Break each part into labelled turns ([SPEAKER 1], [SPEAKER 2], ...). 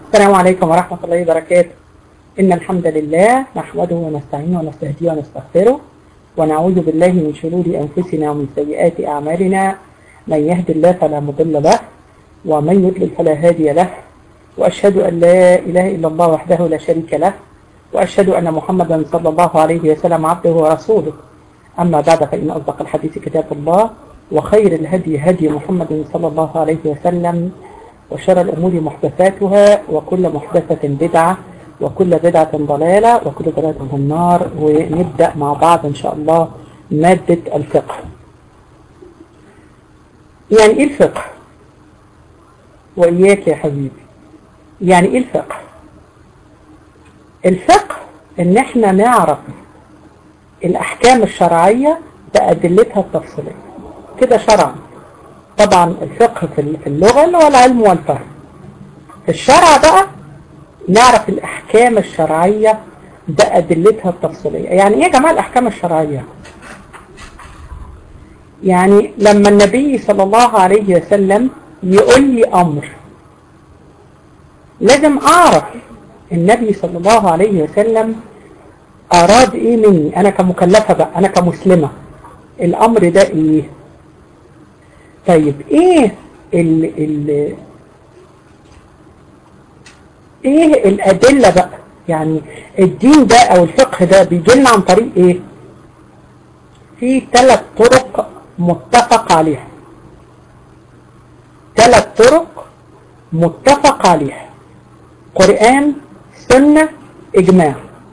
[SPEAKER 1] السلام عليكم ورحمة الله وبركاته إن الحمد لله نحمده ونستعينه ونستهديه ونستغفره ونعوذ بالله من شرور أنفسنا ومن سيئات أعمالنا من يهد الله فلا مضل له ومن يضلل فلا هادي له وأشهد أن لا إله إلا الله وحده لا شريك له وأشهد أن محمدا صلى الله عليه وسلم عبده ورسوله أما بعد فإن أصدق الحديث كتاب الله وخير الهدي هدي محمد صلى الله عليه وسلم وشر الأمور محدثاتها وكل محدثة بدعة وكل بدعة ضلالة وكل ضلالة في النار ونبدأ مع بعض إن شاء الله مادة الفقه يعني إيه الفقه وإياك يا حبيبي يعني إيه الفقه الفقه إن إحنا نعرف الأحكام الشرعية بأدلتها التفصيلية كده شرعا طبعا الفقه في اللغة اللي هو العلم والفهم في الشرع بقى نعرف الأحكام الشرعية بأدلتها التفصيلية يعني إيه يا جماعة الأحكام الشرعية يعني لما النبي صلى الله عليه وسلم يقول لي أمر لازم أعرف النبي صلى الله عليه وسلم أراد إيه مني أنا كمكلفة بقى أنا كمسلمة الأمر ده إيه طيب إيه ال ال إيه الأدلة بقى يعني الدين ده أو الفقه ده بيجي لنا عن طريق إيه في ثلاث طرق متفق عليها ثلاث طرق متفق عليها قرآن سنة إجماع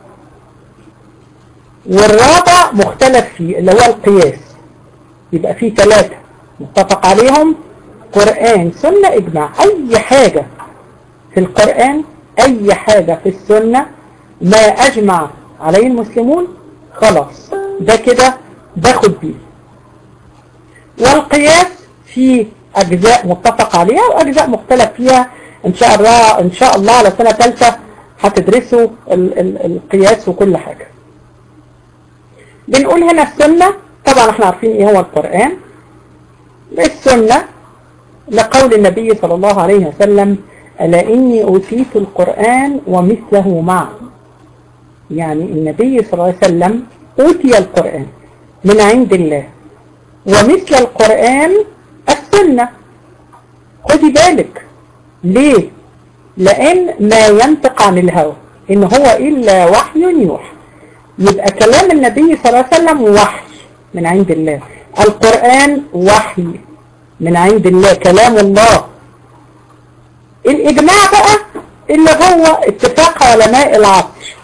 [SPEAKER 1] والرابع مختلف فيه اللي هو القياس يبقى فيه ثلاثة متفق عليهم قرآن سنة إجماع أي حاجة في القرآن أي حاجة في السنة ما أجمع عليه المسلمون خلاص ده كده باخد بيه والقياس فيه أجزاء متفق عليها وأجزاء مختلف فيها إن شاء الله إن شاء الله على سنة ثالثة هتدرسوا ال ال القياس وكل حاجة بنقول هنا السنة طبعا احنا عارفين ايه هو القرآن السنة لقول النبي صلى الله عليه وسلم ألا إني أوتيت القرآن ومثله معه يعني النبي صلى الله عليه وسلم أوتي القرآن من عند الله ومثل القرآن السنة خدي بالك ليه لأن ما ينطق عن الهوى إن هو إلا وحي يوحى يبقى كلام النبي صلى الله عليه وسلم وحي من عند الله القرآن وحي من عند الله كلام الله الإجماع بقى اللي هو اتفاق علماء العصر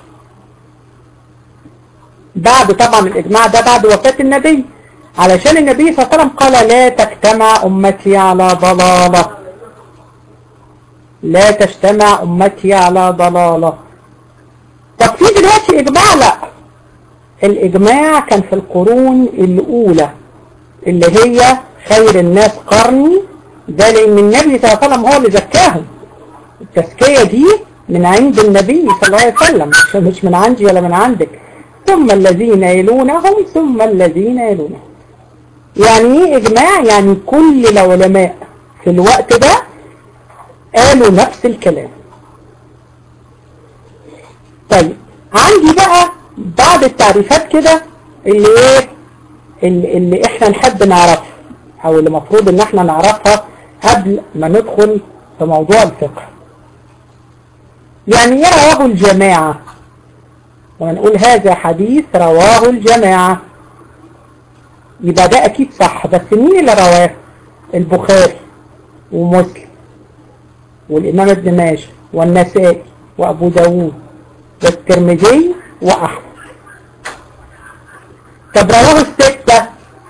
[SPEAKER 1] بعد طبعا الإجماع ده بعد وفاة النبي علشان النبي صلى الله عليه وسلم قال لا تجتمع أمتي على ضلالة لا تجتمع أمتي على ضلالة طب في دلوقتي إجماع لا الإجماع كان في القرون الأولى اللي هي خير الناس قرني ده لأن النبي صلى الله عليه وسلم هو اللي زكاهم التزكية دي من عند النبي صلى الله عليه وسلم مش من عندي ولا من عندك ثم الذين يلونهم ثم الذين يلونهم يعني ايه إجماع يعني كل العلماء في الوقت ده قالوا نفس الكلام طيب عندي بقى بعض التعريفات كده اللي ايه اللي, اللي احنا نحب نعرفها او اللي مفروض ان احنا نعرفها قبل ما ندخل في موضوع الفقه يعني ايه رواه الجماعة ونقول هذا حديث رواه الجماعة يبقى ده اكيد صح بس مين اللي رواه البخاري ومسلم والامام ابن ماجه والنسائي وابو داوود والترمذي واحمد طب رواه الستة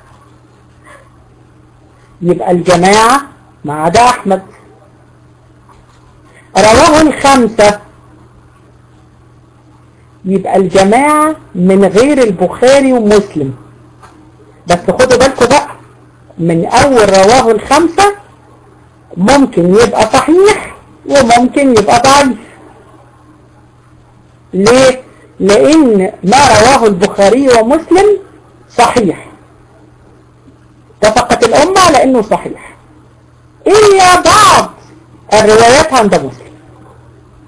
[SPEAKER 1] يبقى الجماعة ما عدا أحمد رواه الخمسة يبقى الجماعة من غير البخاري ومسلم بس خدوا بالكم بقى من أول رواه الخمسة ممكن يبقى صحيح وممكن يبقى ضعيف ليه؟ لأن ما رواه البخاري ومسلم صحيح اتفقت الأمة على أنه صحيح إلا بعض الروايات عند مسلم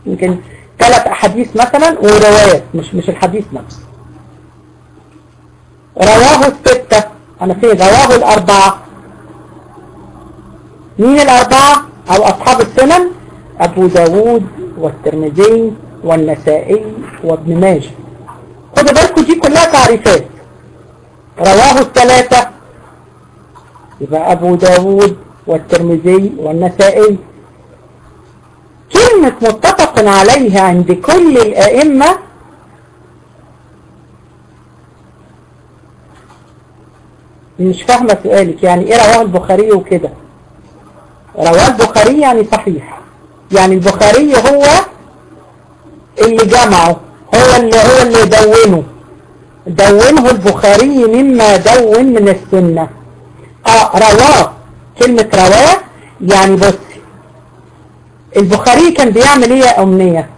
[SPEAKER 1] يمكن ثلاث احاديث مثلا وروايات مش مش الحديث نفسه رواه الستة انا في رواه الاربعة مين الاربعة او اصحاب السنن ابو داود والترمذي والنسائي وابن ماجه خدوا بالكم دي كلها تعريفات رواه الثلاثة يبقى ابو داود والترمذي والنسائي كلمة متفق عليها عند كل الائمة مش فاهمة سؤالك يعني ايه رواه البخاري وكده رواه البخاري يعني صحيح يعني البخاري هو اللي جمعه هو اللي هو اللي دونه دونه البخاري مما دون من السنة اه رواه كلمة رواه يعني بصي البخاري كان بيعمل ايه يا امنية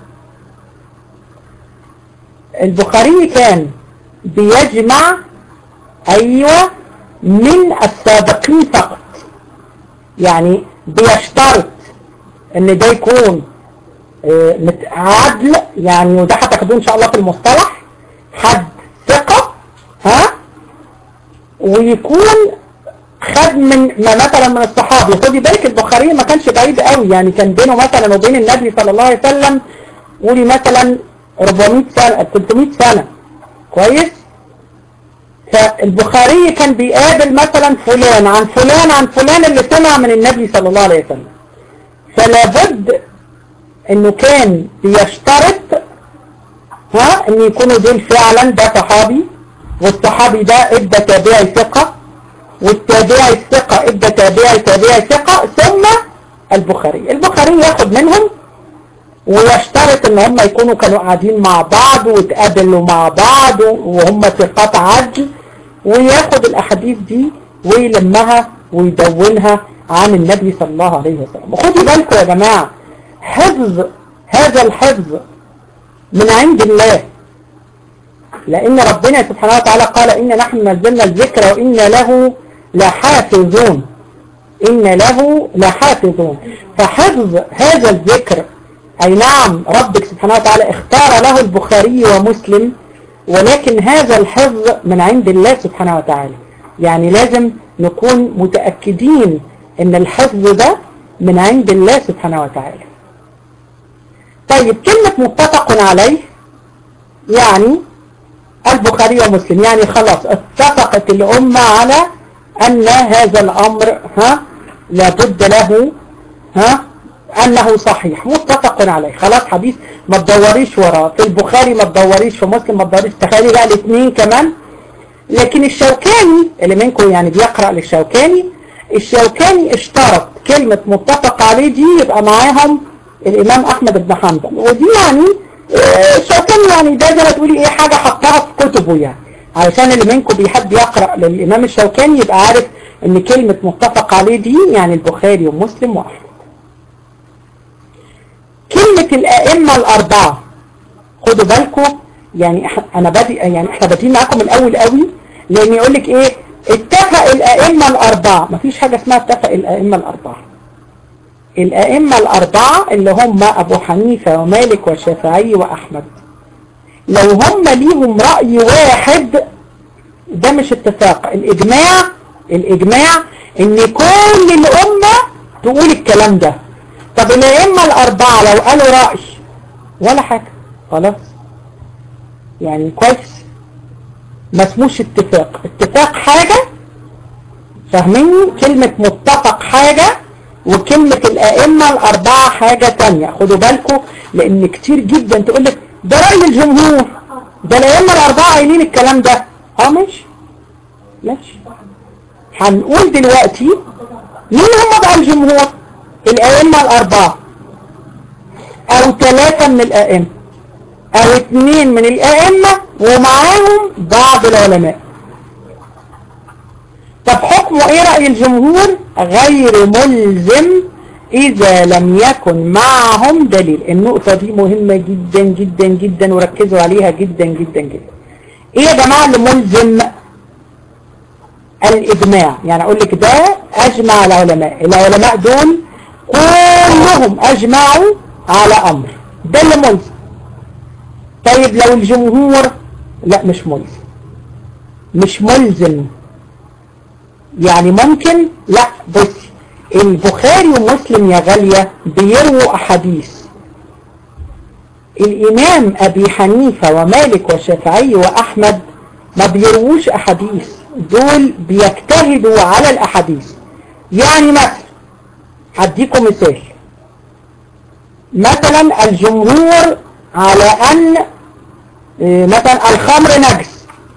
[SPEAKER 1] البخاري كان بيجمع ايوه من السابقين فقط يعني بيشترط ان ده يكون عدل يعني وده هتاخدوه ان شاء الله في المصطلح حد ثقة ها ويكون خد من ما مثلا من الصحابي خدي بالك البخاري ما كانش بعيد قوي يعني كان بينه مثلا وبين النبي صلى الله عليه وسلم قولي مثلا 400 سنة 300 سنة كويس فالبخاري كان بيقابل مثلا فلان عن فلان عن فلان اللي سمع من النبي صلى الله عليه وسلم فلا بد انه كان بيشترط ها ان يكونوا دول فعلا ده صحابي والصحابي ده ادى تابعي ثقة والتابعي الثقة ادى تابعي تابعي ثقة ثم البخاري البخاري ياخد منهم ويشترط ان هم يكونوا كانوا قاعدين مع بعض واتقابلوا مع بعض وهم ثقات عدل وياخد الاحاديث دي ويلمها ويدونها عن النبي صلى الله عليه وسلم وخدوا بالكم يا جماعة حفظ هذا الحفظ من عند الله لأن ربنا سبحانه وتعالى قال إن نحن نزلنا الذكر وإن له لحافظون إن له لحافظون فحفظ هذا الذكر أي نعم ربك سبحانه وتعالى اختار له البخاري ومسلم ولكن هذا الحفظ من عند الله سبحانه وتعالى يعني لازم نكون متأكدين ان الحفظ ده من عند الله سبحانه وتعالى طيب كلمة متفق عليه يعني البخاري ومسلم يعني خلاص اتفقت الأمة على أن هذا الأمر ها لابد له ها أنه صحيح متفق عليه خلاص حديث ما تدوريش وراه في البخاري ما تدوريش في مسلم ما تدوريش تخيلي بقى الاثنين كمان لكن الشوكاني اللي منكم يعني بيقرأ للشوكاني الشوكاني اشترط كلمة متفق عليه دي يبقى معاهم الإمام أحمد بن حنبل ودي يعني الشوكاني يعني ده زي ما تقولي ايه حاجة حطها في كتبه يعني علشان اللي منكم بيحب يقرأ للإمام الشوكاني يبقى عارف ان كلمة متفق عليه دي يعني البخاري ومسلم وأحمد كلمة الأئمة الأربعة خدوا بالكم يعني أنا بادئ يعني احنا بادئين معاكم من الأول قوي لأن يقول لك إيه اتفق الأئمة الأربعة مفيش حاجة اسمها اتفق الأئمة الأربعة الأئمة الأربعة اللي هم أبو حنيفة ومالك والشافعي وأحمد لو هم ليهم رأي واحد ده مش اتفاق الإجماع الإجماع إن كل الأمة تقول الكلام ده طب الأئمة الأربعة لو قالوا رأي ولا حاجة خلاص يعني كويس ما اسموش اتفاق اتفاق حاجة فاهميني كلمة متفق حاجة وكلمة الأئمة الأربعة حاجة تانية خدوا بالكم لأن كتير جدا تقول لك ده رأي الجمهور ده الأئمة الأربعة قايلين الكلام ده اه ماشي ماشي هنقول دلوقتي مين هم بقى الجمهور الأئمة الأربعة أو ثلاثة من الأئمة أو اثنين من الأئمة ومعاهم بعض العلماء طب حكمه ايه رأي الجمهور غير ملزم اذا لم يكن معهم دليل النقطة دي مهمة جدا جدا جدا وركزوا عليها جدا جدا جدا ايه يا جماعة اللي ملزم الاجماع يعني اقول لك ده اجمع العلماء العلماء دول كلهم اجمعوا على امر ده اللي ملزم طيب لو الجمهور لا مش ملزم مش ملزم يعني ممكن لا بصي البخاري ومسلم يا غالية بيرووا أحاديث الإمام أبي حنيفة ومالك والشافعي وأحمد ما بيرووش أحاديث دول بيجتهدوا على الأحاديث يعني مثلا هديكم مثال مثلا الجمهور على أن مثلا الخمر نجس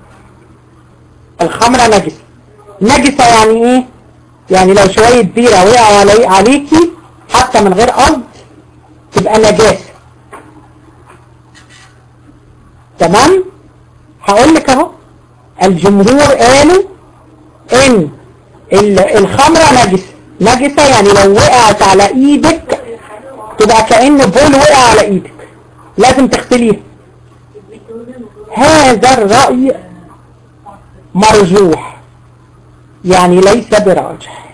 [SPEAKER 1] الخمر نجس نجسة يعني ايه يعني لو شوية بيرة وقعوا علي عليكي حتى من غير قصد تبقى نجاسة تمام هقول لك اهو الجمهور قالوا ان الخمرة نجسة نجسة يعني لو وقعت على ايدك تبقى كأن بول وقع على ايدك لازم تغسليها هذا الرأي مرجوح يعني ليس براجح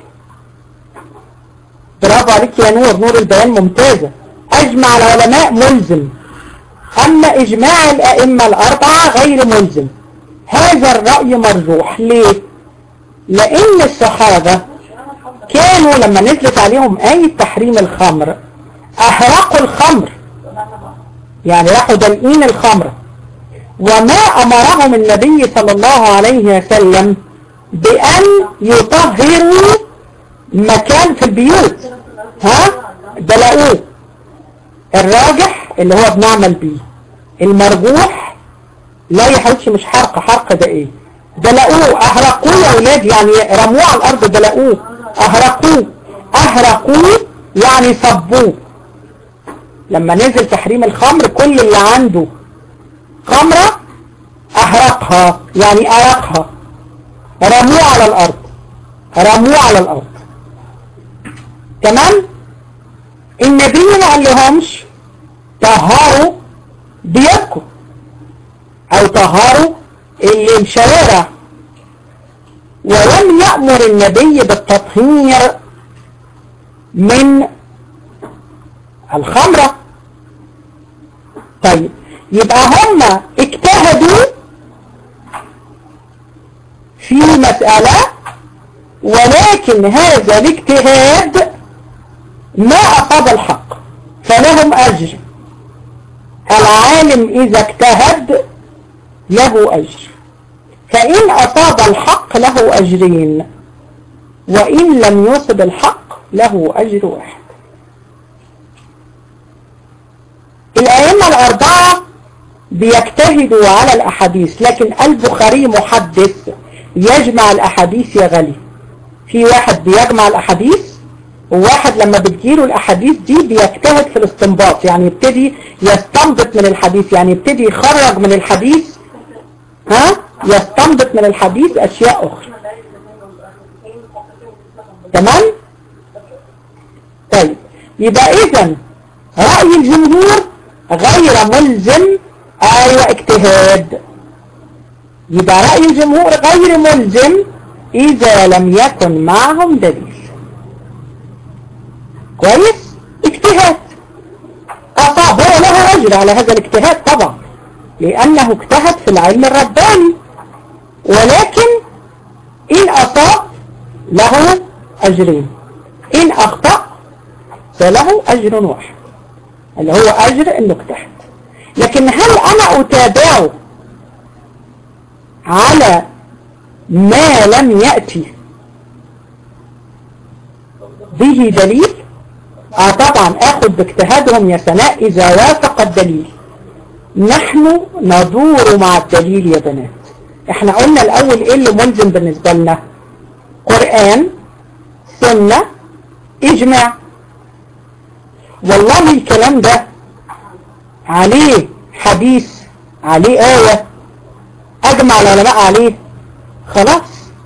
[SPEAKER 1] برافو عليك يا نور نور البيان ممتازة أجمع العلماء ملزم أما إجماع الأئمة الأربعة غير ملزم هذا الرأي مرجوح ليه؟ لأن الصحابة كانوا لما نزلت عليهم آية تحريم الخمر أحرقوا الخمر يعني راحوا دلقين الخمر وما أمرهم النبي صلى الله عليه وسلم بأن يطهروا مكان في البيوت ها دلقوه الراجح اللي هو بنعمل بيه المرجوح لا يا حبيبتي مش حرق حرق ده ايه دلقوه اهرقوه يا ولاد يعني رموه على الارض دلقوه اهرقوه اهرقوه يعني صبوه لما نزل تحريم الخمر كل اللي عنده خمرة احرقها يعني ارقها رموه على الارض رموه على الارض تمام النبي ما قال لهمش طهروا بيدكم او طهروا اللي الشوارع ولم يأمر النبي بالتطهير من الخمرة طيب يبقى هم اجتهدوا في مسألة ولكن هذا الاجتهاد ما أصاب الحق فلهم أجر العالم إذا اجتهد له أجر فإن أصاب الحق له أجرين وإن لم يصب الحق له أجر واحد الأئمة الأربعة بيجتهدوا على الأحاديث لكن البخاري محدث يجمع الأحاديث يا غالي في واحد بيجمع الأحاديث وواحد لما بتجيله الأحاديث دي بيجتهد في الاستنباط يعني يبتدي يستنبط من الحديث يعني يبتدي يخرج من الحديث ها يستنبط من الحديث أشياء أخرى تمام طيب يبقى إذا رأي الجمهور غير ملزم أيوة اجتهاد يبقى رأي الجمهور غير ملزم إذا لم يكن معهم دليل كويس اجتهاد أصاب هو له أجر على هذا الاجتهاد طبعا لأنه اجتهد في العلم الرباني ولكن إن أصاب له أجرين إن أخطأ فله أجر واحد اللي هو أجر إنه اجتهد لكن هل أنا أتابعه على ما لم يأتي به دليل اه طبعا اخد باجتهادهم يا سناء اذا وافق الدليل نحن ندور مع الدليل يا بنات احنا قلنا الاول ايه اللي ملزم بالنسبة لنا قرآن سنة اجماع والله الكلام ده عليه حديث عليه آية اجمع العلماء عليه خلاص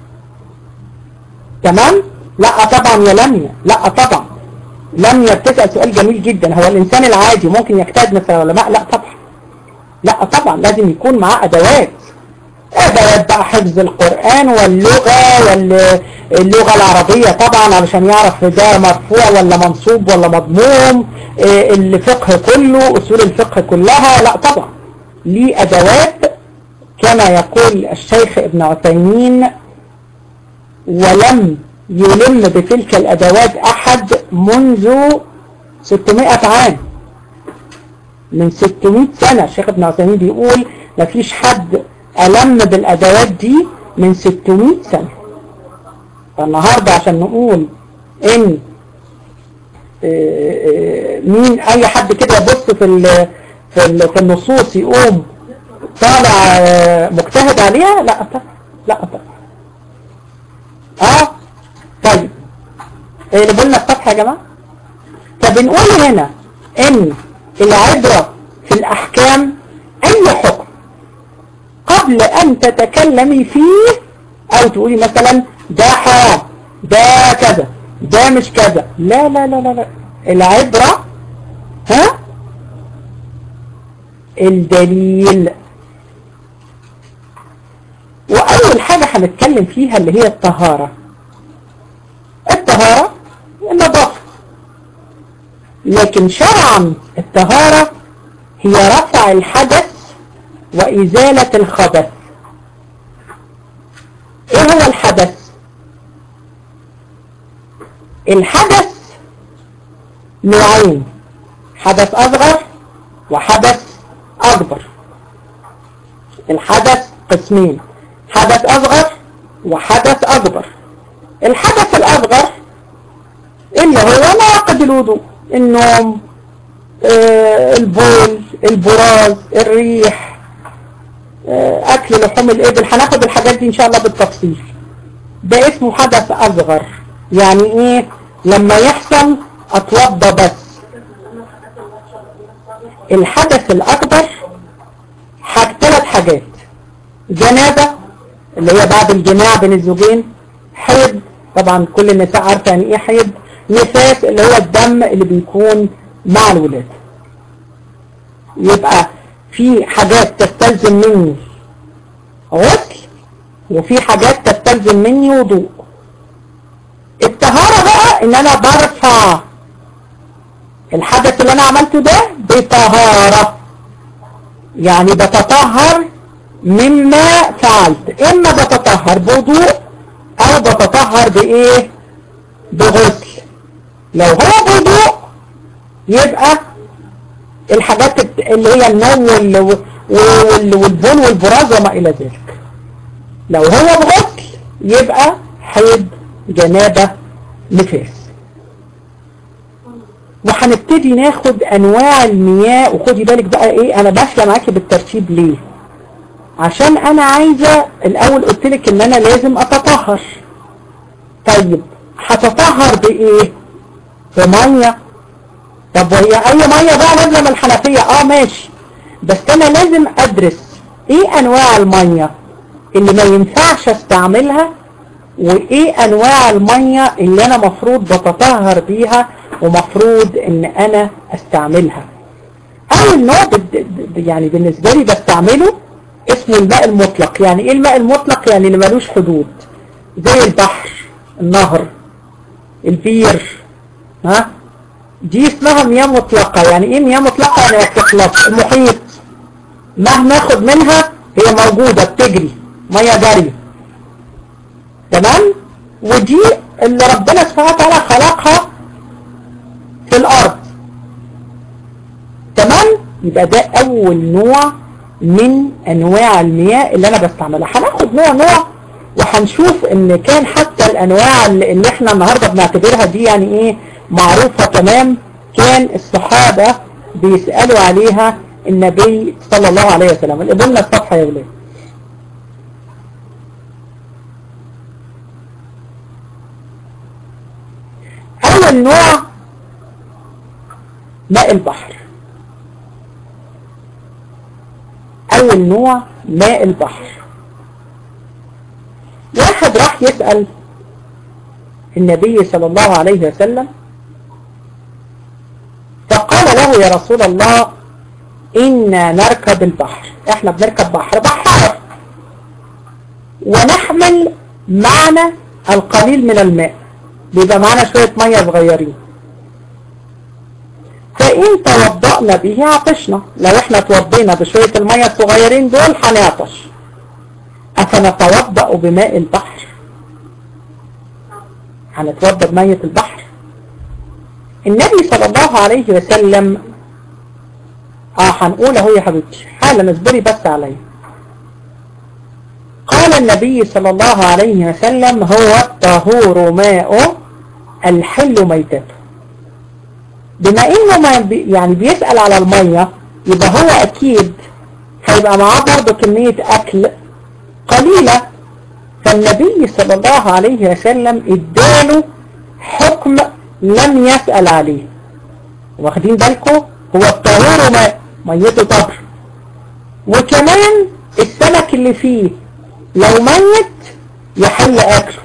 [SPEAKER 1] تمام لا طبعا يا لميا لا طبعا لميا بتسأل سؤال جميل جدا هو الانسان العادي ممكن يجتهد مثل العلماء لا طبعا لا طبعا لازم يكون معاه ادوات ادوات بقى حفظ القرآن واللغة اللغة العربية طبعا علشان يعرف ده مرفوع ولا منصوب ولا مضموم الفقه كله أصول الفقه كلها لا طبعا ليه أدوات كما يقول الشيخ ابن عثيمين ولم يلم بتلك الأدوات أحد منذ 600 عام من 600 سنة الشيخ ابن عثيمين بيقول مفيش حد ألم بالأدوات دي من 600 سنة فالنهاردة عشان نقول ان مين اي حد كده يبص في ال في, ال في النصوص يقوم طالع مجتهد عليها لا طبعا لا طبعا اه طيب اللي قلنا الصفحة يا جماعة فبنقول هنا ان العبرة في الاحكام اي حكم قبل ان تتكلمي فيه او تقولي مثلا ده حرام ده كذا ده مش كذا لا لا لا لا, لا. العبرة ها الدليل وأول حاجة هنتكلم فيها اللي هي الطهارة الطهارة النظافة لكن شرعا الطهارة هي رفع الحدث وإزالة الخبث ايه هو الحدث الحدث نوعين حدث اصغر وحدث اكبر الحدث قسمين حدث اصغر وحدث اكبر الحدث الاصغر اللي هو نواقض الوضوء النوم آه البول البراز الريح آه اكل لحوم الابل هناخد الحاجات دي ان شاء الله بالتفصيل ده اسمه حدث اصغر يعني ايه لما يحصل اتوضى بس الحدث الاكبر حاجة ثلاث حاجات جنابة اللي هي بعد الجماع بين الزوجين حيض طبعا كل النساء عارفة يعني ايه حيض نفاس اللي هو الدم اللي بيكون مع الولاد يبقى في حاجات تستلزم مني غسل وفي حاجات تستلزم مني وضوء الطهارة بقى ان انا برفع الحدث اللي انا عملته ده بطهارة يعني بتطهر مما فعلت اما بتطهر بوضوء او بتطهر بايه بغسل لو هو بوضوء يبقى الحاجات اللي هي النوم والبول والبراز وما الى ذلك لو هو بغسل يبقى حيض جنابة نفاس وهنبتدي ناخد انواع المياه وخدي بالك بقى ايه انا باشيه معاكي بالترتيب ليه عشان انا عايزة الاول قلت لك ان انا لازم اتطهر طيب هتطهر بايه بمية طب وهي اي مية بقى نازله من الحنفية اه ماشي بس انا لازم ادرس ايه انواع المية اللي ما ينفعش استعملها وايه انواع المية اللي انا مفروض بتطهر بيها ومفروض ان انا استعملها اول نوع يعني بالنسبة لي بستعمله اسمه الماء المطلق يعني ايه الماء المطلق يعني اللي ملوش حدود زي البحر النهر البير ها دي اسمها مياه مطلقة يعني ايه مياه مطلقة يعني ما بتخلص المحيط مهما اخد منها هي موجودة بتجري مياه جارية تمام ودي اللي ربنا سبحانه وتعالى خلقها في الارض تمام يبقى ده اول نوع من انواع المياه اللي انا بستعملها هناخد نوع نوع وهنشوف ان كان حتى الانواع اللي احنا النهاردة بنعتبرها دي يعني ايه معروفة تمام كان الصحابة بيسألوا عليها النبي صلى الله عليه وسلم قبلنا الصفحة يا ولاد اول نوع ماء البحر اول نوع ماء البحر واحد راح يسأل النبي صلى الله عليه وسلم فقال له يا رسول الله إنا نركب البحر احنا بنركب بحر بحر ونحمل معنا القليل من الماء بيبقى معانا شوية مية صغيرين فإن توضأنا به عطشنا لو احنا توضينا بشوية المية الصغيرين دول هنعطش أفنتوضأ بماء البحر هنتوضأ بمية البحر النبي صلى الله عليه وسلم اه هنقول اهو يا حبيبتي حالا اصبري بس عليا قال النبي صلى الله عليه وسلم هو الطهور ماء الحل ميتته بما انه ما بي يعني بيسأل على المية يبقى هو اكيد هيبقى معاه برضه كمية اكل قليلة فالنبي صلى الله عليه وسلم اداله حكم لم يسأل عليه واخدين بالكم هو الطهور ماء ميته طهر وكمان السمك اللي فيه لو ميت يحل اكله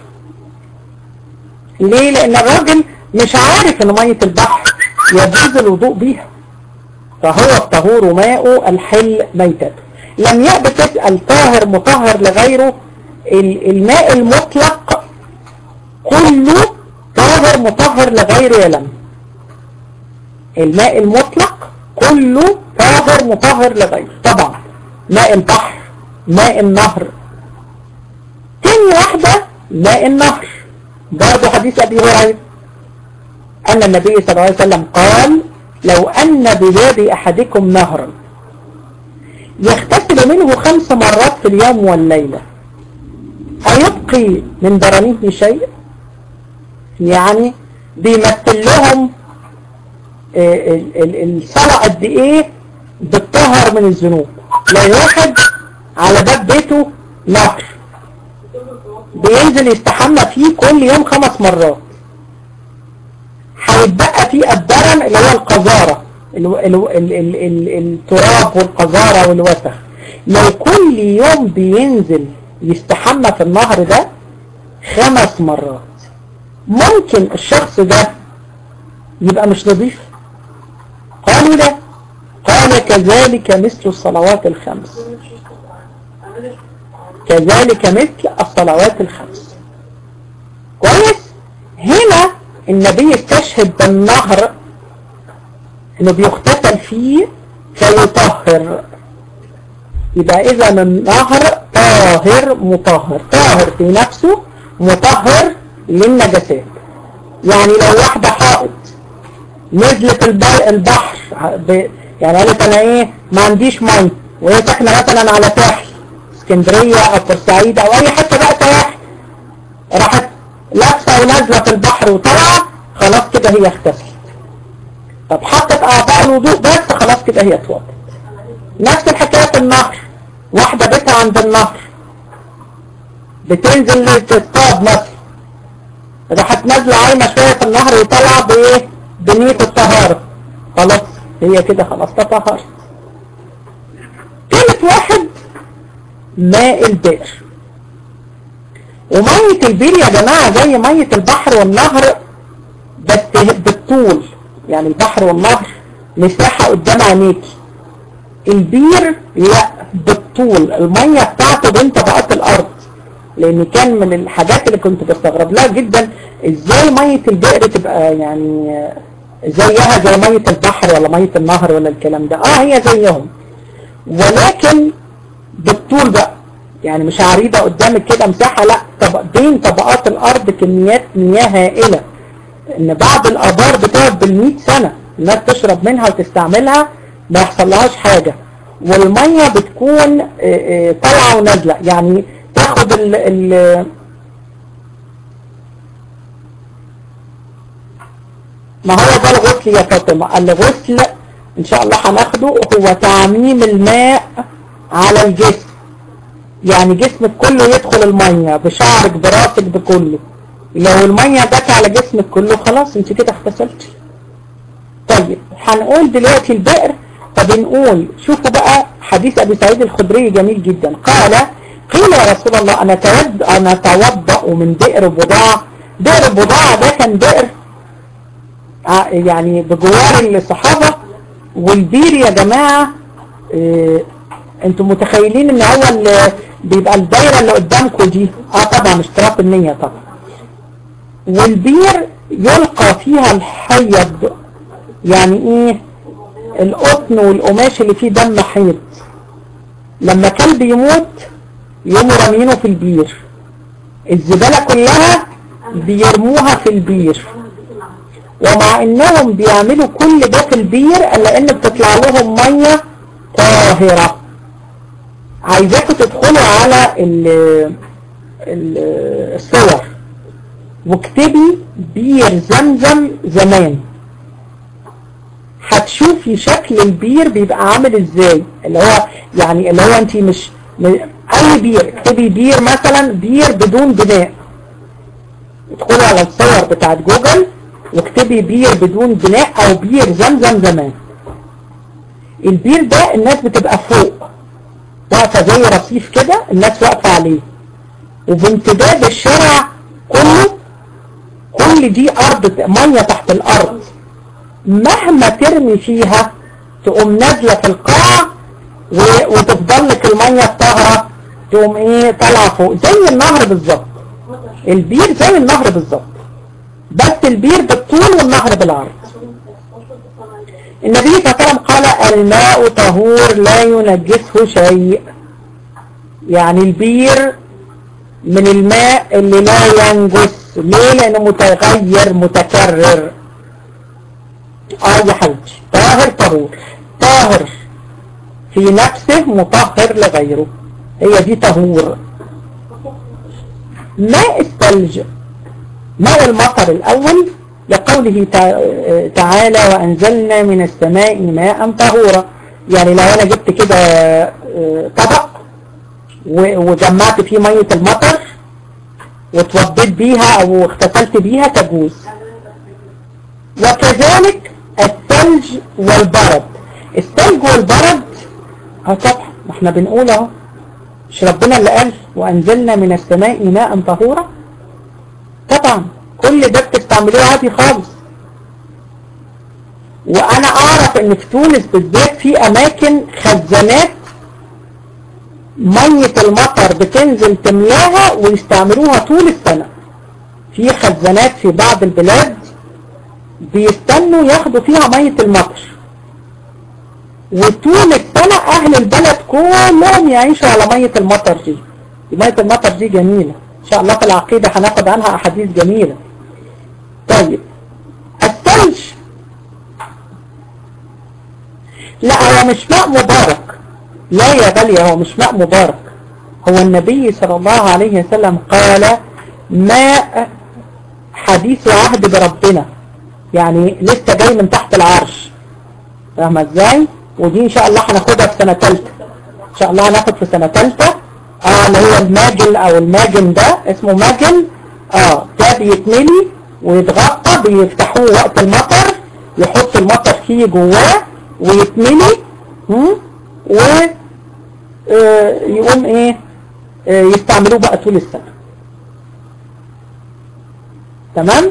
[SPEAKER 1] ليه لان الراجل مش عارف ان مية البحر يجوز الوضوء بيها فهو الطهور ماء الحل ميتته لم يأبى تسأل طاهر مطهر لغيره الماء المطلق كله طاهر مطهر لغيره يلم الماء المطلق كله طاهر مطهر لغيره طبعا ماء البحر ماء النهر تاني واحدة ماء النهر برضه حديث أبي هريرة أن النبي صلى الله عليه وسلم قال لو أن بباب أحدكم نهرا يغتسل منه خمس مرات في اليوم والليلة أيبقي من درنيه شيء يعني بيمثل لهم الصلاة قد ايه بتطهر من الذنوب لو واحد على باب بيته نهر بينزل يستحمى فيه كل يوم خمس مرات هيتبقى فيه الدرن اللي هو القذارة ال ال ال ال ال التراب والقذارة والوسخ لو كل يوم بينزل يستحمى في النهر ده خمس مرات ممكن الشخص ده يبقى مش نظيف قالوا لا قال كذلك مثل الصلوات الخمس كذلك مثل الصلوات الخمس كويس هنا النبي استشهد بالنهر انه بيغتسل فيه فيطهر يبقى اذا النهر طاهر مطهر طاهر في نفسه مطهر للنجاسات يعني لو واحدة حائط نزلت البحر يعني قالت انا ايه ما عنديش مي وهي ساكنه مثلا على ساحل اسكندريه او بورسعيد او اي حته بقى سواحل راحت لابسه ونازله في البحر وطلعت خلاص كده هي اغتسلت طب حطت اعضاء الوضوء بس خلاص كده هي اتوضت نفس الحكايه في النهر واحده بيتها عند النهر بتنزل تصطاد مثلا راحت نازله عايمه شويه في النهر وطالعه بايه بنيه الطهاره خلاص هي كده خلاص تطهرت ثالث واحد ماء البئر ومية البئر يا جماعة زي مية البحر والنهر بس بالطول يعني البحر والنهر مساحة قدام عينيكي البير لا بالطول المية بتاعته بين طبقات الارض لان كان من الحاجات اللي كنت بستغرب لها جدا ازاي مية البئر تبقى يعني زيها زي مية البحر ولا مية النهر ولا الكلام ده اه هي زيهم ولكن بالطول بقى يعني مش عريضة قدامك كده مساحة لا طبق بين طبقات الارض كميات مياه هائلة ان بعض الابار بتقعد بالمئة سنة الناس تشرب منها وتستعملها ما يحصلهاش حاجة والمية بتكون طالعة ونازلة يعني تاخد ال ال ما هو ده الغسل يا فاطمة الغسل ان شاء الله هناخده هو تعميم الماء على الجسم يعني جسمك كله يدخل المية بشعرك براسك بكله لو المية جت على جسمك كله خلاص انت كده اغتسلتي طيب هنقول دلوقتي البئر فبنقول شوفوا بقى حديث ابي سعيد الخدري جميل جدا قال قيل يا رسول الله انا تود انا اتوضا من بئر بضاع بئر بضاع ده كان بئر يعني بجوار الصحابة والبير يا جماعة اه انتم متخيلين ان هو اللي بيبقى الدايرة اللي قدامكم دي اه طبعا اشتراك النية طبعا والبير يلقى فيها الحيض يعني ايه القطن والقماش اللي فيه دم حيض لما كان بيموت يقوموا رامينه في البير الزبالة كلها بيرموها في البير ومع انهم بيعملوا كل ده في البير الا ان بتطلع لهم مية طاهرة عايزاكم تدخلوا على ال ال الصور واكتبي بير زمزم زمان هتشوفي شكل البير بيبقى عامل ازاي اللي هو يعني اللي هو انت مش اي بير اكتبي بير مثلا بير بدون بناء ادخلي على الصور بتاعت جوجل واكتبي بير بدون بناء او بير زمزم زمان البير ده الناس بتبقى فوق واقفة زي رصيف كده الناس واقفة عليه وبامتداد الشارع كله كل دي ارض مية تحت الارض مهما ترمي فيها تقوم نازلة في القاع وتفضل لك المية الطاهرة تقوم ايه طالعة فوق زي النهر بالظبط البير زي النهر بالظبط بس البير بالطول والنهر بالعرض النبي صلى الله عليه وسلم قال الماء طهور لا ينجسه شيء يعني البير من الماء اللي لا ينجس ليه لانه متغير متكرر اه يا حبيبي طاهر طهور طاهر في نفسه مطهر لغيره هي دي طهور ماء الثلج ماء المطر الأول لقوله تعالى وأنزلنا من السماء ماء طهورا يعني لو أنا جبت كده طبق وجمعت فيه مية المطر وتوضيت بيها أو اغتسلت بيها تجوز وكذلك الثلج والبرد الثلج والبرد اه طبعا ما احنا بنقول اهو مش ربنا اللي قال وانزلنا من السماء ماء طهورا طبعا كل ده بتستعملوه عادي خالص وانا اعرف ان في تونس بالذات في اماكن خزانات مية المطر بتنزل تملاها ويستعملوها طول السنة في خزانات في بعض البلاد بيستنوا ياخدوا فيها مية المطر وطول السنة اهل البلد كلهم يعيشوا على مية المطر دي مية المطر دي جميلة ان شاء الله في العقيدة هناخد عنها احاديث جميلة طيب الثلج لا هو مش ماء مبارك لا يا غالية هو مش ماء مبارك هو النبي صلى الله عليه وسلم قال ماء حديث عهد بربنا يعني لسه جاي من تحت العرش فاهمة ازاي ودي ان شاء الله هناخدها في سنة تالتة ان شاء الله هناخد في سنة تالتة اه اللي هو الماجل او الماجن ده اسمه ماجن اه ده بيتملي ويتغطى بيفتحوه وقت المطر يحط المطر فيه جواه ويتملي و آه يقوم ايه آه يستعملوه بقى طول السنة تمام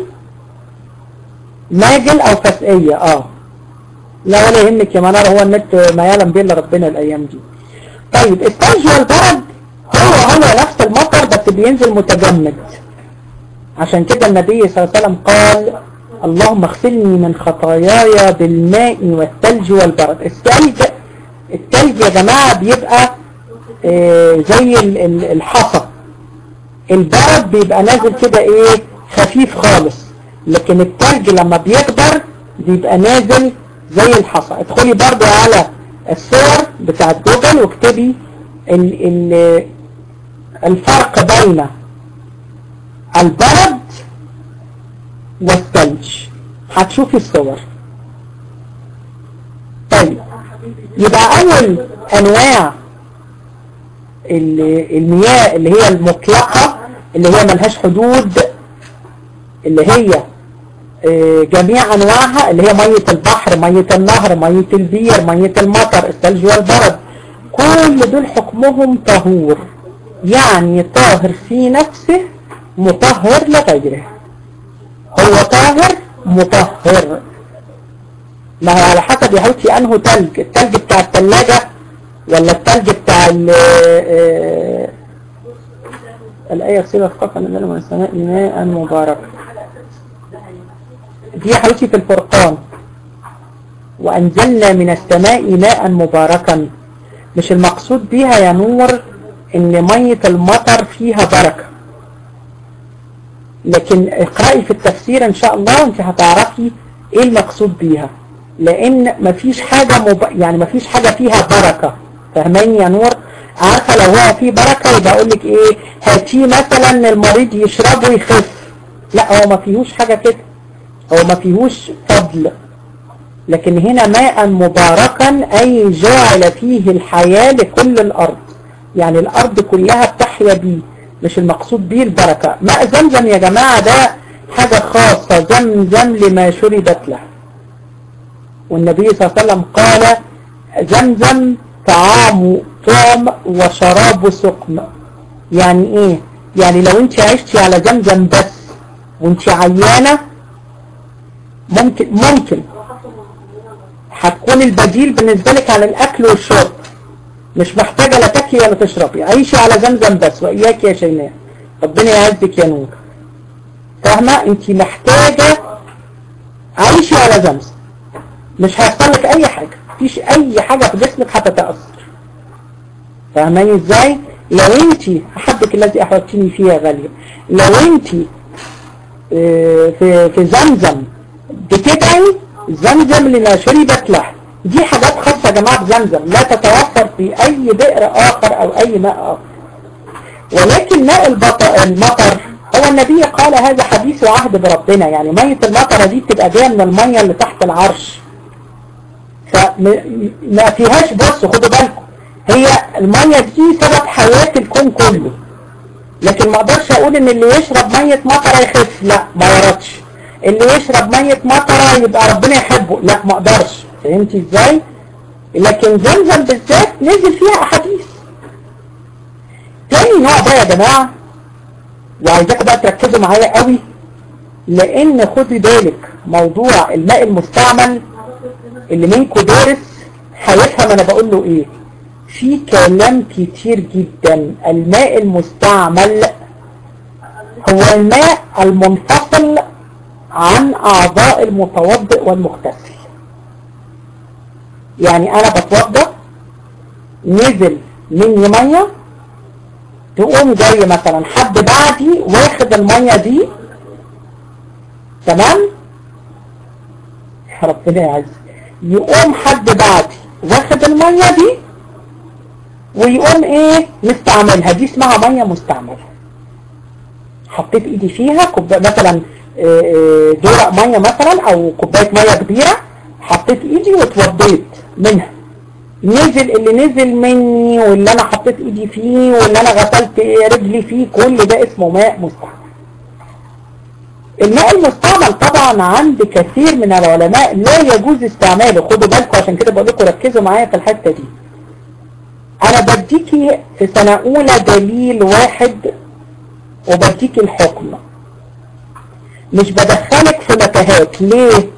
[SPEAKER 1] ماجل او فسقية اه لا ولا يهمك يا منار هو النت ما يعلم به الا ربنا الايام دي طيب الثلج والبرد هو هو نفس المطر بس بينزل متجمد عشان كده النبي صلى الله عليه وسلم قال اللهم اغسلني من خطاياي بالماء والثلج والبرد الثلج الثلج يا جماعة بيبقى آه زي الحصى البرد بيبقى نازل كده ايه خفيف خالص لكن الثلج لما بيكبر بيبقى نازل زي الحصى ادخلي برضو على الصور بتاعت جوجل واكتبي ال ال الفرق بين البرد والثلج هتشوفي الصور طيب يبقى اول انواع المياه اللي هي المطلقة اللي هي ملهاش حدود اللي هي جميع انواعها اللي هي مية البحر مية النهر مية البير مية المطر الثلج والبرد كل دول حكمهم طهور يعني طاهر في نفسه مطهر لغيره هو طاهر مطهر ما هو على حسب يا حبيبتي انه تلج التلج بتاع الثلاجة ولا التلج بتاع ال الآية يغسل الخلق نزل من السماء ماء مبارك دي يا حبيبتي في الفرقان وأنزلنا من السماء ماء مباركا مش المقصود بيها يا نور ان مية المطر فيها بركة لكن اقرأي في التفسير ان شاء الله انت هتعرفي ايه المقصود بيها لان مفيش حاجة مب... يعني مفيش حاجة فيها بركة فهماني يا نور عارفة لو هو فيه بركة يبقى اقول لك ايه هاتيه مثلا المريض يشربه يخف لا هو ما فيهوش حاجة كده هو ما فيهوش فضل لكن هنا ماء مباركا أي جعل فيه الحياة لكل الأرض يعني الأرض كلها بتحيا بيه مش المقصود بيه البركة ماء زمزم يا جماعة ده حاجة خاصة زمزم لما شربت له والنبي صلى الله عليه وسلم قال زمزم طعام طعم وشراب سقم يعني ايه يعني لو انت عشتي على زمزم بس وانت عيانة ممكن ممكن هتكون البديل بالنسبة لك على الأكل والشرب مش محتاجة لا تاكلي ولا تشربي عيشي على زمزم بس وإياك يا شيماء ربنا يعزك يا نور فاهمة انت محتاجة عيشي على زمزم مش هيحصل لك أي حاجة مفيش أي حاجة في جسمك هتتأثر فاهماني ازاي لو انت أحبك الذي أحببتني فيها غالية لو انت في في زمزم بتدعي زمزم لما شربت له دي حاجات خاصة يا جماعة بزمزم لا تتوفر في أي بئر آخر أو أي ماء آخر ولكن ماء المطر هو النبي قال هذا حديث وعهد بربنا يعني مية المطر دي بتبقى جاية من المية اللي تحت العرش فما فيهاش بص خدوا بالكم هي المية دي سبب حياة الكون كله لكن ما اقدرش اقول ان اللي يشرب مية مطر يخف لا ما وردش اللي يشرب مية مطرة يبقى ربنا يحبه لا ما اقدرش فهمتي ازاي لكن زمزم بالذات نزل فيها احاديث تاني نوع بقى يا جماعة وعايزاكم بقى تركزوا معايا قوي لان خدي بالك موضوع الماء المستعمل اللي منكم دارس هيفهم انا بقول له ايه في كلام كتير جدا الماء المستعمل هو الماء المنفصل عن أعضاء المتوضئ والمغتسل يعني أنا بتوضأ نزل مني مية تقوم جاي مثلا حد بعدي واخد المية دي تمام ربنا يعز يقوم حد بعدي واخد المية دي ويقوم ايه مستعملها دي اسمها مية مستعملة حطيت ايدي فيها كوبايه مثلا دورق مية مثلا او كوباية مية كبيرة حطيت ايدي واتوضيت منها نزل اللي نزل مني واللي انا حطيت ايدي فيه واللي انا غسلت رجلي فيه كل ده اسمه ماء مستعمل الماء المستعمل طبعا عند كثير من العلماء لا يجوز استعماله خدوا بالكم عشان كده بقول لكم ركزوا معايا في الحتة دي انا بديكي في سنة اولى دليل واحد وبديكي الحكم مش بدخلك في متاهات ليه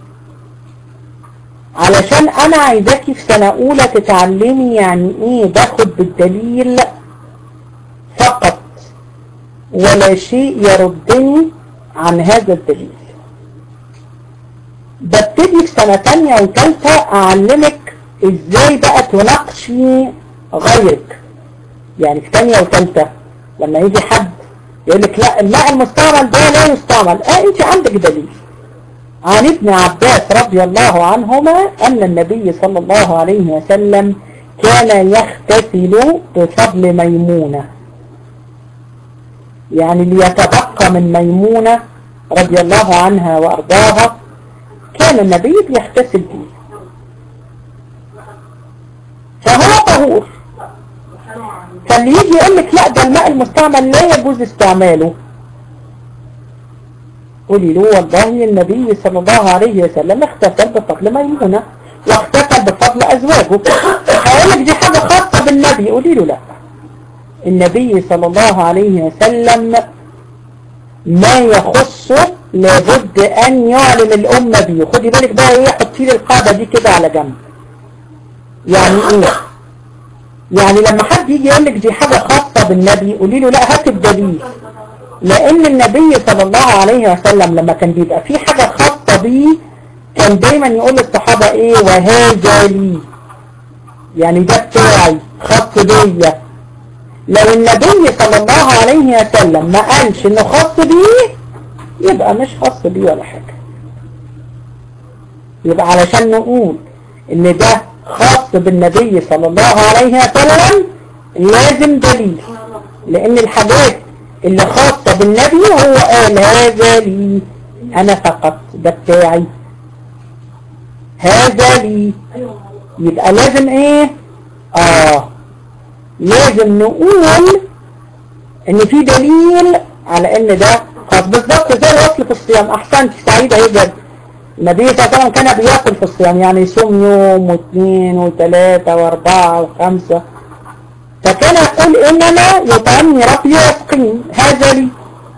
[SPEAKER 1] علشان انا عايزاكي في سنة اولى تتعلمي يعني ايه باخد بالدليل فقط ولا شيء يردني عن هذا الدليل ببتدي في سنة تانية وتالتة اعلمك ازاي بقى تناقشي غيرك يعني في تانية وتالتة لما يجي حد يقول لك لا الماء المستعمل ده لا يستعمل اه انت عندك دليل عن ابن عباس رضي الله عنهما ان النبي صلى الله عليه وسلم كان يغتسل بفضل ميمونة يعني ليتبقى من ميمونة رضي الله عنها وارضاها كان النبي بيغتسل به فهو طهور فاللي يجي يقول لك لا ده الماء المستعمل لا يجوز استعماله قولي له والله النبي صلى الله عليه وسلم اغتسل بفضل ميمونة واغتسل بفضل أزواجه هقول لك دي حاجة خاصة بالنبي قولي له لا النبي صلى الله عليه وسلم ما يخصه لابد أن يعلم الأمة به خدي بالك بقى ايه حطي لي القاعدة دي كده على جنب يعني ايه يعني لما حد يجي يقول لك دي حاجة خاصة بالنبي قولي له لا هات الدليل لأن النبي صلى الله عليه وسلم لما كان بيبقى في حاجة خاصة بيه كان دايما يقول للصحابة ايه وهذا لي يعني ده بتاعي خاص بيا لو النبي صلى الله عليه وسلم ما قالش انه خاص بيه يبقى مش خاص بيه ولا حاجة يبقى علشان نقول ان ده خاص بالنبي صلى الله عليه وسلم لازم دليل لان الحاجات اللي خاصة بالنبي هو قال هذا لي انا فقط ده بتاعي هذا لي يبقى لازم ايه اه لازم نقول ان في دليل على ان ده خاص بالظبط زي الوصل في الصيام احسنت سعيدة يجد النبي صلى الله عليه وسلم كان بياكل في الصيام يعني يصوم يوم واثنين وثلاثة واربعة وخمسة فكان يقول انما يطعمني ربي ويسقين هذا لي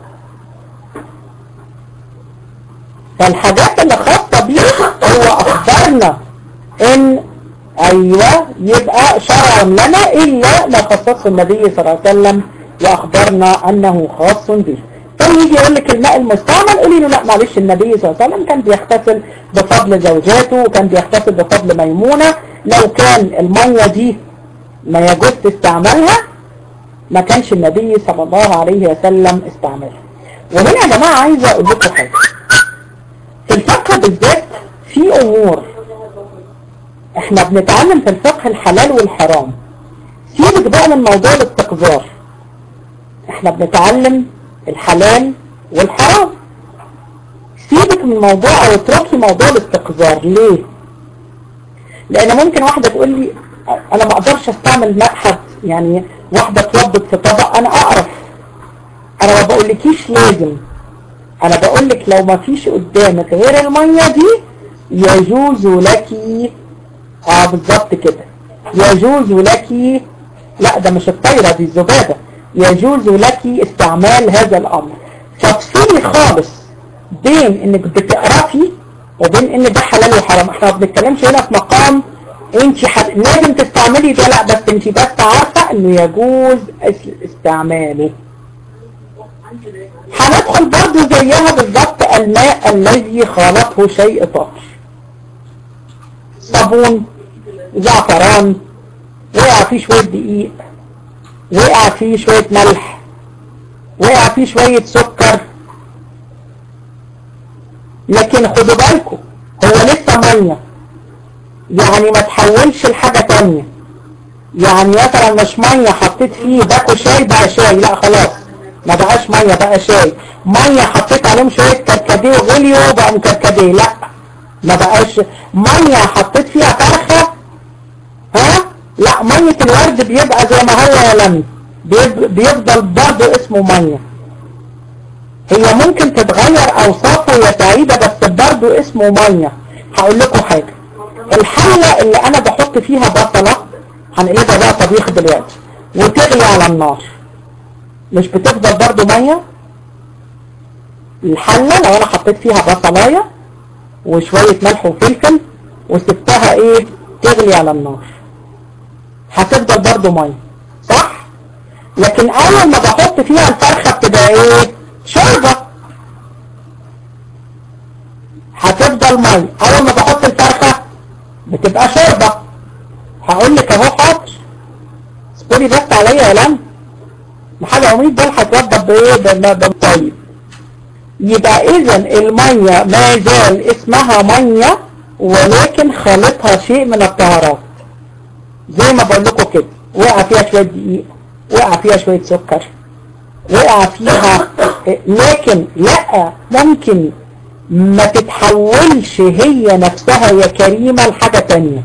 [SPEAKER 1] فالحاجات اللي خاصة بيه هو اخبرنا ان ايوه يبقى شرعا لنا الا ما خصصه النبي صلى الله عليه وسلم واخبرنا انه خاص به طب يجي يقول لك الماء المستعمل قولي له لا معلش النبي صلى الله عليه وسلم كان بيغتسل بفضل زوجاته وكان بيغتسل بفضل ميمونة لو كان المية دي ما يجوز استعمالها ما كانش النبي صلى الله عليه وسلم استعملها وهنا يا جماعة عايزة اقول لكم حاجة في الفقه بالذات في امور احنا بنتعلم في الفقه الحلال والحرام سيبك بقى من موضوع الاستقذار احنا بنتعلم الحلال والحرام سيبك من موضوع او اتركي موضوع الاستقذار ليه لان ممكن واحدة تقول لي انا ما اقدرش استعمل ماء حد يعني واحدة توضت في طبق انا اعرف انا ما بقولكيش لازم انا بقولك لو ما فيش قدامك غير المية دي يجوز لك اه بالظبط كده يجوز لك لا ده مش الطايرة دي الزبادة يجوز لك استعمال هذا الامر تفصيلي خالص بين انك بتقرفي وبين ان ده حلال وحرام احنا ما بنتكلمش هنا في مقام انت حد... لازم تستعملي ده لا بس انت بس عارفة انه يجوز استعماله هندخل برضو زيها بالظبط الماء الذي خالطه شيء طاهر صابون زعفران وقع فيه شوية دقيق وقع فيه شوية ملح وقع فيه شوية سكر لكن خدوا بالكم هو لسه مية يعني ما تحولش لحاجة تانية يعني مثلا مش مية حطيت فيه باكو شاي بقى شاي لا خلاص ما بقاش مية بقى شاي مية حطيت عليهم شوية كركديه وغليوا بقى مكركديه لا ما بقاش مية حطيت فيها فرخة ها لا مية الورد بيبقى زي ما هو يا لمي بيفضل برضه اسمه مية هي ممكن تتغير اوصافه يا سعيدة بس برضه اسمه مية هقول لكم حاجة الحلة اللي انا بحط فيها بصلة هنقلبها بقى طبيخ دلوقتي وتغلي على النار مش بتفضل برضه مية الحلة لو انا حطيت فيها بصلاية وشوية ملح وفلفل وسبتها ايه تغلي على النار هتفضل برضه مية صح لكن اول ما بحط فيها الفرخة بتبقى ايه شوربة هتفضل مية اول ما بحط الفرخة بتبقى شوربة هقول لك اهو حاضر اصبري بس عليا يا لم محل عميد دول هتوضب بايه بالطيب يبقى اذا المية ما زال اسمها مية ولكن خالطها شيء من الطهارات زي ما بقول لكم كده وقع فيها شوية دقيق وقع فيها شوية سكر وقع فيها لكن لا ممكن ما تتحولش هي نفسها يا كريمة لحاجة تانية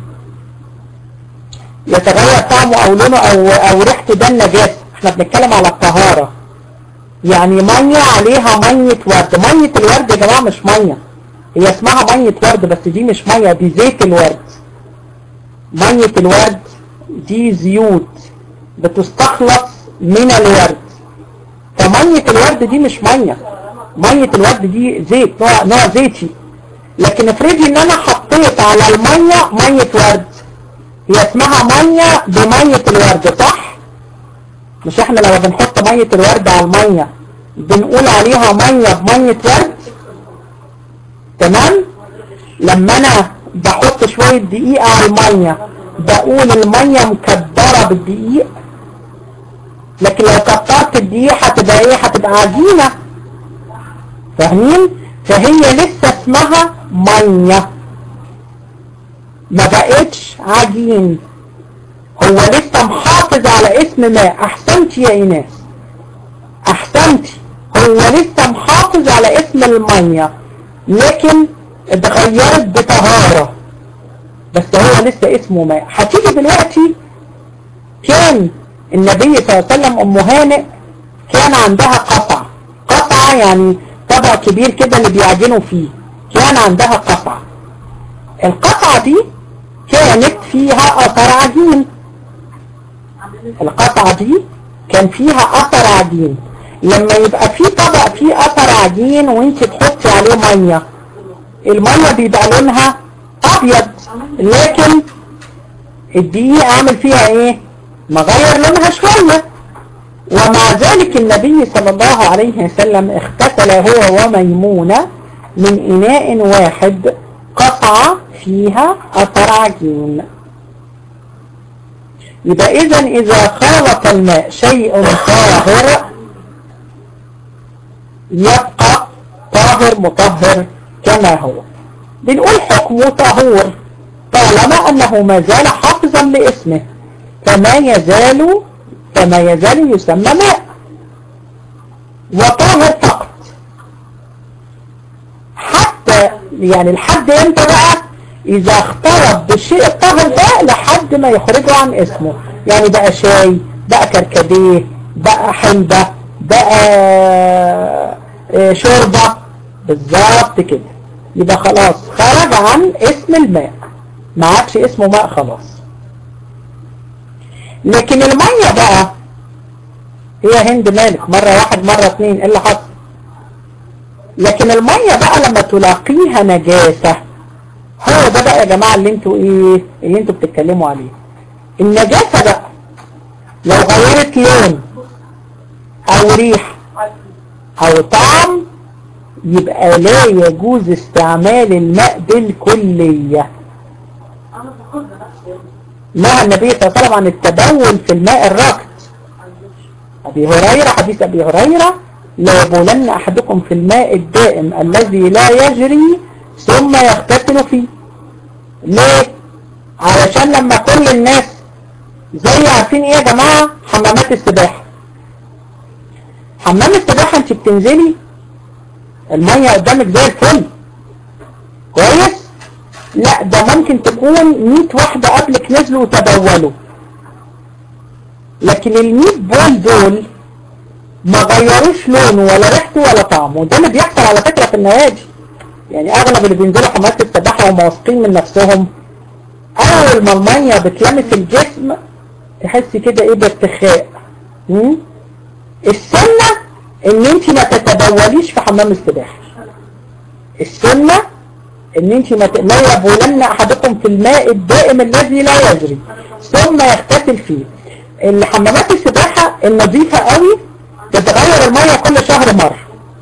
[SPEAKER 1] يتغير طعمه او لونه او, أو ريحته ده النجاسة احنا بنتكلم على الطهارة يعني مية عليها مية ورد مية الورد يا جماعة مش مية هي اسمها مية ورد بس دي مش مية دي زيت الورد مية الورد دي زيوت بتستخلص من الورد فمية الورد دي مش مية مية الورد دي زيت نوع, نوع زيتي لكن افرضي ان انا حطيت على المية مية ورد هي اسمها مية بمية الورد صح مش احنا لما بنحط مية الورد على المية بنقول عليها مية بمية ورد تمام لما انا بحط شوية دقيق على المية بقول المية مكبرة بالدقيق لكن لو كترت الدقيق هتبقى ايه هتبقى عجينة فاهمين فهي لسه اسمها مية ما بقتش عجين هو لسه محافظ على اسم ماء احسنتي يا ايناس احسنتي هو لسه محافظ على اسم المية لكن اتغيرت بطهارة بس هو لسه اسمه ماء هتيجي دلوقتي كان النبي صلى الله عليه وسلم ام هانئ كان عندها قطع قطعة يعني طبق كبير كده اللي بيعجنوا فيه كان عندها قطعة القطعة دي كانت فيها اثر عجين القطعة دي كان فيها اثر عجين لما يبقى في طبق فيه اثر عجين وانت تحطي عليه مية المية بيبقى لونها ابيض لكن الدقيق عامل فيها ايه مغير لونها شوية ومع ذلك النبي صلى الله عليه وسلم اختتل هو وميمونة من اناء واحد قطع فيها اثر عجين يبقى اذا اذا خالط الماء شيء طاهر يبقى طاهر مطهر كما هو بنقول حكمه طهور طالما انه ما زال حافظا لاسمه فما يزال فما يزال يسمى ماء وطاهر فقط حتى يعني لحد امتى بقى اذا اختلط بالشيء الطاهر ده لحد ما يخرجه عن اسمه يعني بقى شاي بقى كركديه بقى حلبة بقى شوربة بالظبط كده يبقى خلاص خرج عن اسم الماء ما عادش اسمه ماء خلاص لكن المية بقى هي هند مالك مرة واحد مرة اثنين ايه اللي حصل لكن المية بقى لما تلاقيها نجاسة هو ده بقى يا جماعة اللي انتوا ايه اللي انتوا بتتكلموا عليه النجاسة بقى لو غيرت لون او ريح او طعم يبقى لا يجوز استعمال الماء بالكلية نهى النبي صلى الله عليه وسلم عن التبول في الماء الراكد أبي هريرة حديث أبي هريرة لا يبولن أحدكم في الماء الدائم الذي لا يجري ثم يغتسل فيه ليه؟ علشان لما كل الناس زي عارفين ايه يا جماعة حمامات السباحة حمام السباحة انت بتنزلي المية قدامك زي الفل كويس لا ده ممكن تكون 100 واحدة قبلك نزلوا وتبولوا لكن ال 100 بول دول ما غيروش لونه ولا ريحته ولا طعمه وده اللي بيحصل على فكرة في النوادي يعني اغلب اللي بينزلوا حمامات السباحة وهم واثقين من نفسهم اول ما المية بتلمس الجسم تحسي كده ايه بارتخاء السنة ان انت ما تتبوليش في حمام السباحة السنة ان انت ما لا يبولن احدكم في الماء الدائم الذي لا يجري ثم يغتسل فيه الحمامات السباحة النظيفة قوي تتغير المية كل شهر مرة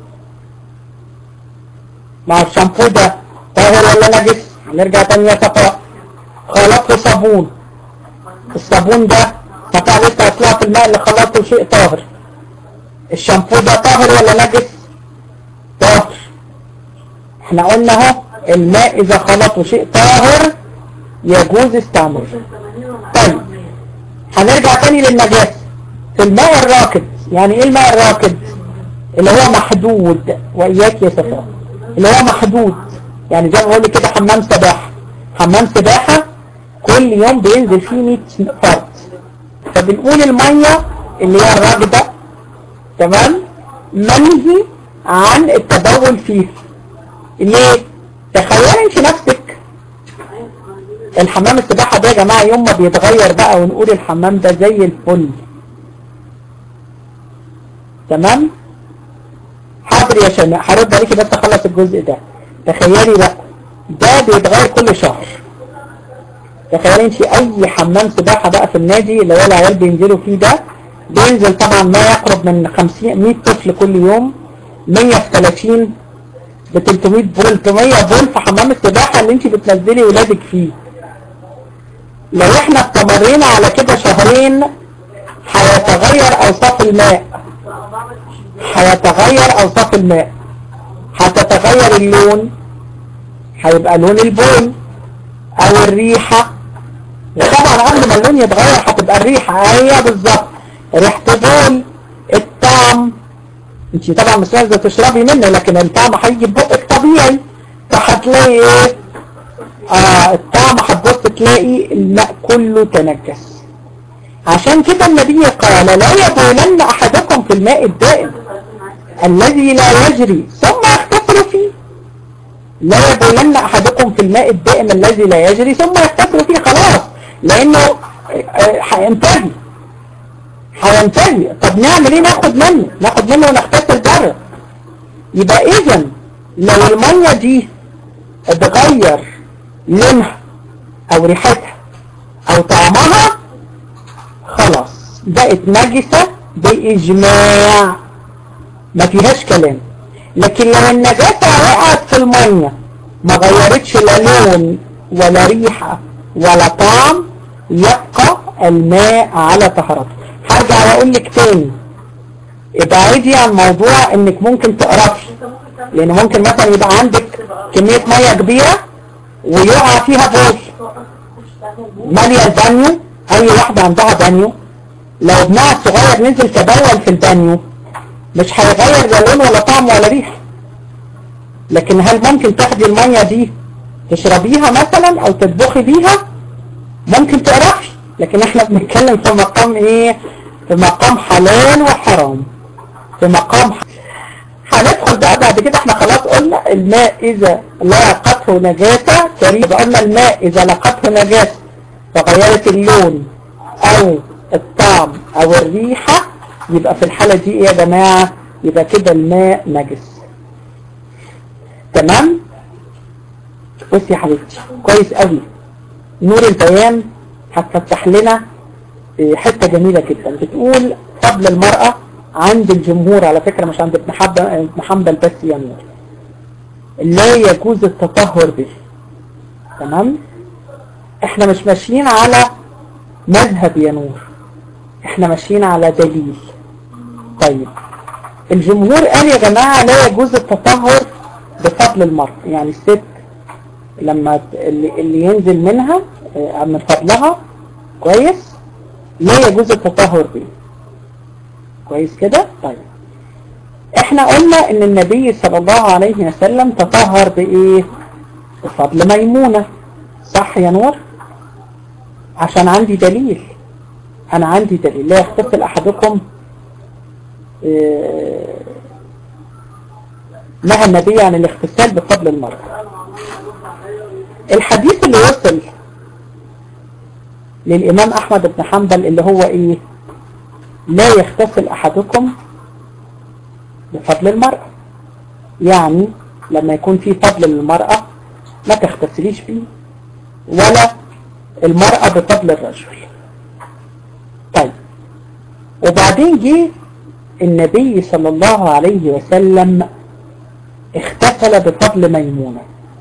[SPEAKER 1] مع الشامبو ده طاهر ولا نجس هنرجع تاني يا صفاء خلطته صابون الصابون ده صفاء لسه هيطلع في الماء اللي خلطته شيء طاهر الشامبو ده طاهر ولا نجس طاهر احنا قلنا اهو الماء اذا خلطه شيء طاهر يجوز استعماله طيب هنرجع تاني للنجاسة في الماء الراكد يعني ايه الماء الراكد اللي هو محدود واياك يا صفاء اللي هو محدود يعني زي ما بقول كده حمام سباحة حمام سباحة كل يوم بينزل فيه 100 فرد فبنقول المية اللي هي الراكدة تمام منهي عن التبول فيه ليه تخيلي انت نفسك الحمام السباحة ده يا جماعة يوم ما بيتغير بقى ونقول الحمام ده زي الفل تمام حاضر يا شماء هرد عليكي بس اخلص الجزء ده تخيلي بقى ده بيتغير كل شهر تخيلي انت اي حمام سباحة بقى في النادي اللي هو العيال بينزلوا فيه ده بينزل طبعا ما يقرب من 50 100 طفل كل يوم 100 في 30 ب 300 بول 300 بول في حمام السباحة اللي انت بتنزلي ولادك فيه لو احنا استمرينا على كده شهرين هيتغير اوصاف الماء هيتغير اوصاف الماء هتتغير اللون هيبقى لون البول او الريحة وطبعا قبل ما اللون يتغير هتبقى الريحة هي بالظبط ريحة بول الطعم انت طبعا مش عايزه تشربي منه لكن الطعم هيجي ببقك طبيعي فهتلاقي ايه اه الطعم هتبص تلاقي الماء كله تنجس عشان كده النبي قال لا يبولن احدكم في الماء الدائم الذي لا يجري ثم يغتسل فيه لا يبولن احدكم في الماء الدائم الذي لا يجري ثم يغتسل فيه خلاص لانه هينتهي هينتهي طب نعمل ايه ناخد منه ناخد منه ونغتسل بره يبقى اذا لو الميه دي اتغير لونها او ريحتها او طعمها خلاص بقت نجسة باجماع ما فيهاش كلام لكن لو النجاسة وقعت في المية ما غيرتش لا لون ولا ريحة ولا طعم يبقى الماء على طهارته هرجع واقول لك تاني ابعدي عن موضوع انك ممكن تقرفي لان ممكن مثلا يبقى عندك كمية مية كبيرة ويقع فيها بول مالية البانيو اي واحدة عندها بانيو لو ابنها الصغير نزل تبول في البانيو مش هيغير لا لون ولا طعم ولا ريحة لكن هل ممكن تاخدي المية دي تشربيها مثلا او تطبخي بيها ممكن تقرفي لكن احنا بنتكلم في مقام ايه في مقام حلال وحرام في مقام ح... هندخل بقى بعد كده احنا خلاص قلنا الماء اذا لاقته نجاسة كريم قلنا الماء اذا لاقته نجاسة فغيرت اللون او الطعم او الريحة يبقى في الحالة دي ايه يا جماعة يبقى كده الماء نجس تمام بصي يا حبيبتي كويس قوي نور البيان هتفتح لنا حتة جميلة جدا بتقول قبل المرأة عند الجمهور على فكرة مش عند ابن حنبل حنبل بس يا نور لا يجوز التطهر به تمام احنا مش ماشيين على مذهب يا نور احنا ماشيين على دليل طيب الجمهور قال يا جماعة لا يجوز التطهر بفضل المرأة يعني الست لما اللي, اللي ينزل منها من فضلها كويس لا يجوز التطهر به كويس كده طيب احنا قلنا ان النبي صلى الله عليه وسلم تطهر بايه بفضل ميمونة صح يا نور عشان عندي دليل انا عندي دليل لا يغتسل احدكم اه نهى النبي عن الاغتسال بفضل المرأة الحديث اللي وصل للإمام أحمد بن حنبل اللي هو إيه لا يغتسل أحدكم بفضل المرأة يعني لما يكون في فضل للمرأة ما تغتسليش فيه ولا المرأة بفضل الرجل طيب وبعدين جه النبي صلى الله عليه وسلم اغتسل بفضل ميمونة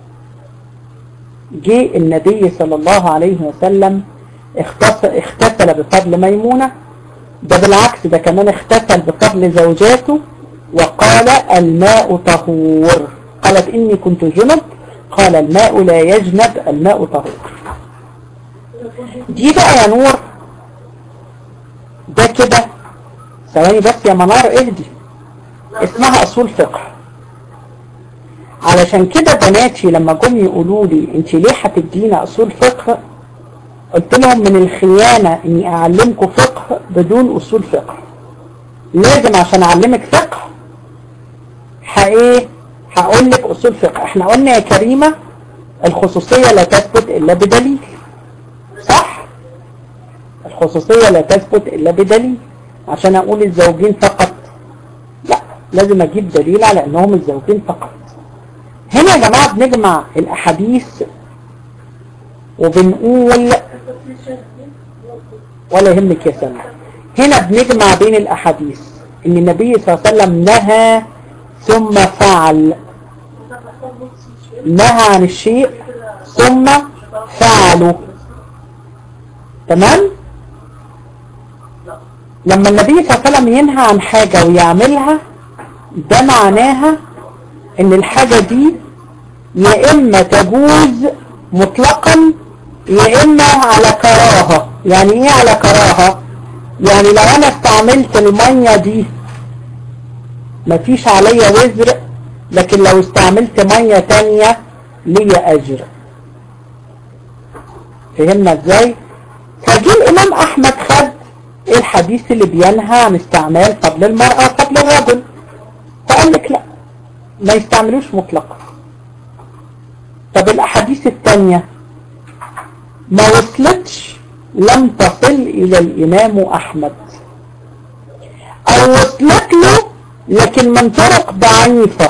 [SPEAKER 1] جه النبي صلى الله عليه وسلم اغتسل بفضل ميمونة ده بالعكس ده كمان اغتسل بفضل زوجاته وقال الماء طهور قالت إني كنت جنب قال الماء لا يجنب الماء طهور دي بقى يا نور ده كده ثواني بس يا منار اهدي اسمها اصول فقه علشان كده بناتي لما جم يقولوا لي انت ليه هتدينا اصول فقه قلت لهم من الخيانة اني اعلمكم فقه بدون اصول فقه لازم عشان اعلمك فقه ايه هقول لك اصول فقه احنا قلنا يا كريمة الخصوصية لا تثبت الا بدليل صح الخصوصية لا تثبت الا بدليل عشان اقول الزوجين فقط لا لازم اجيب دليل على انهم الزوجين فقط هنا يا جماعة بنجمع الاحاديث وبنقول ولا يهمك يا سلمى هنا بنجمع بين الاحاديث ان النبي صلى الله عليه وسلم نهى ثم فعل نهى عن الشيء ثم فعله تمام لما النبي صلى الله عليه وسلم ينهى عن حاجة ويعملها ده معناها ان الحاجة دي يا اما تجوز مطلقا يا اما على كراهة يعني ايه على كراهة يعني لو انا استعملت المية دي مفيش عليا وزر لكن لو استعملت مية تانية ليا اجر فهمنا ازاي فجي الامام احمد خد الحديث اللي بينهى عن استعمال قبل المرأة قبل الرجل فقال لك لا ما يستعملوش مطلقا طب الاحاديث التانية ما وصلتش لم تصل الى الامام احمد او وصلت له لكن من طرق ضعيفة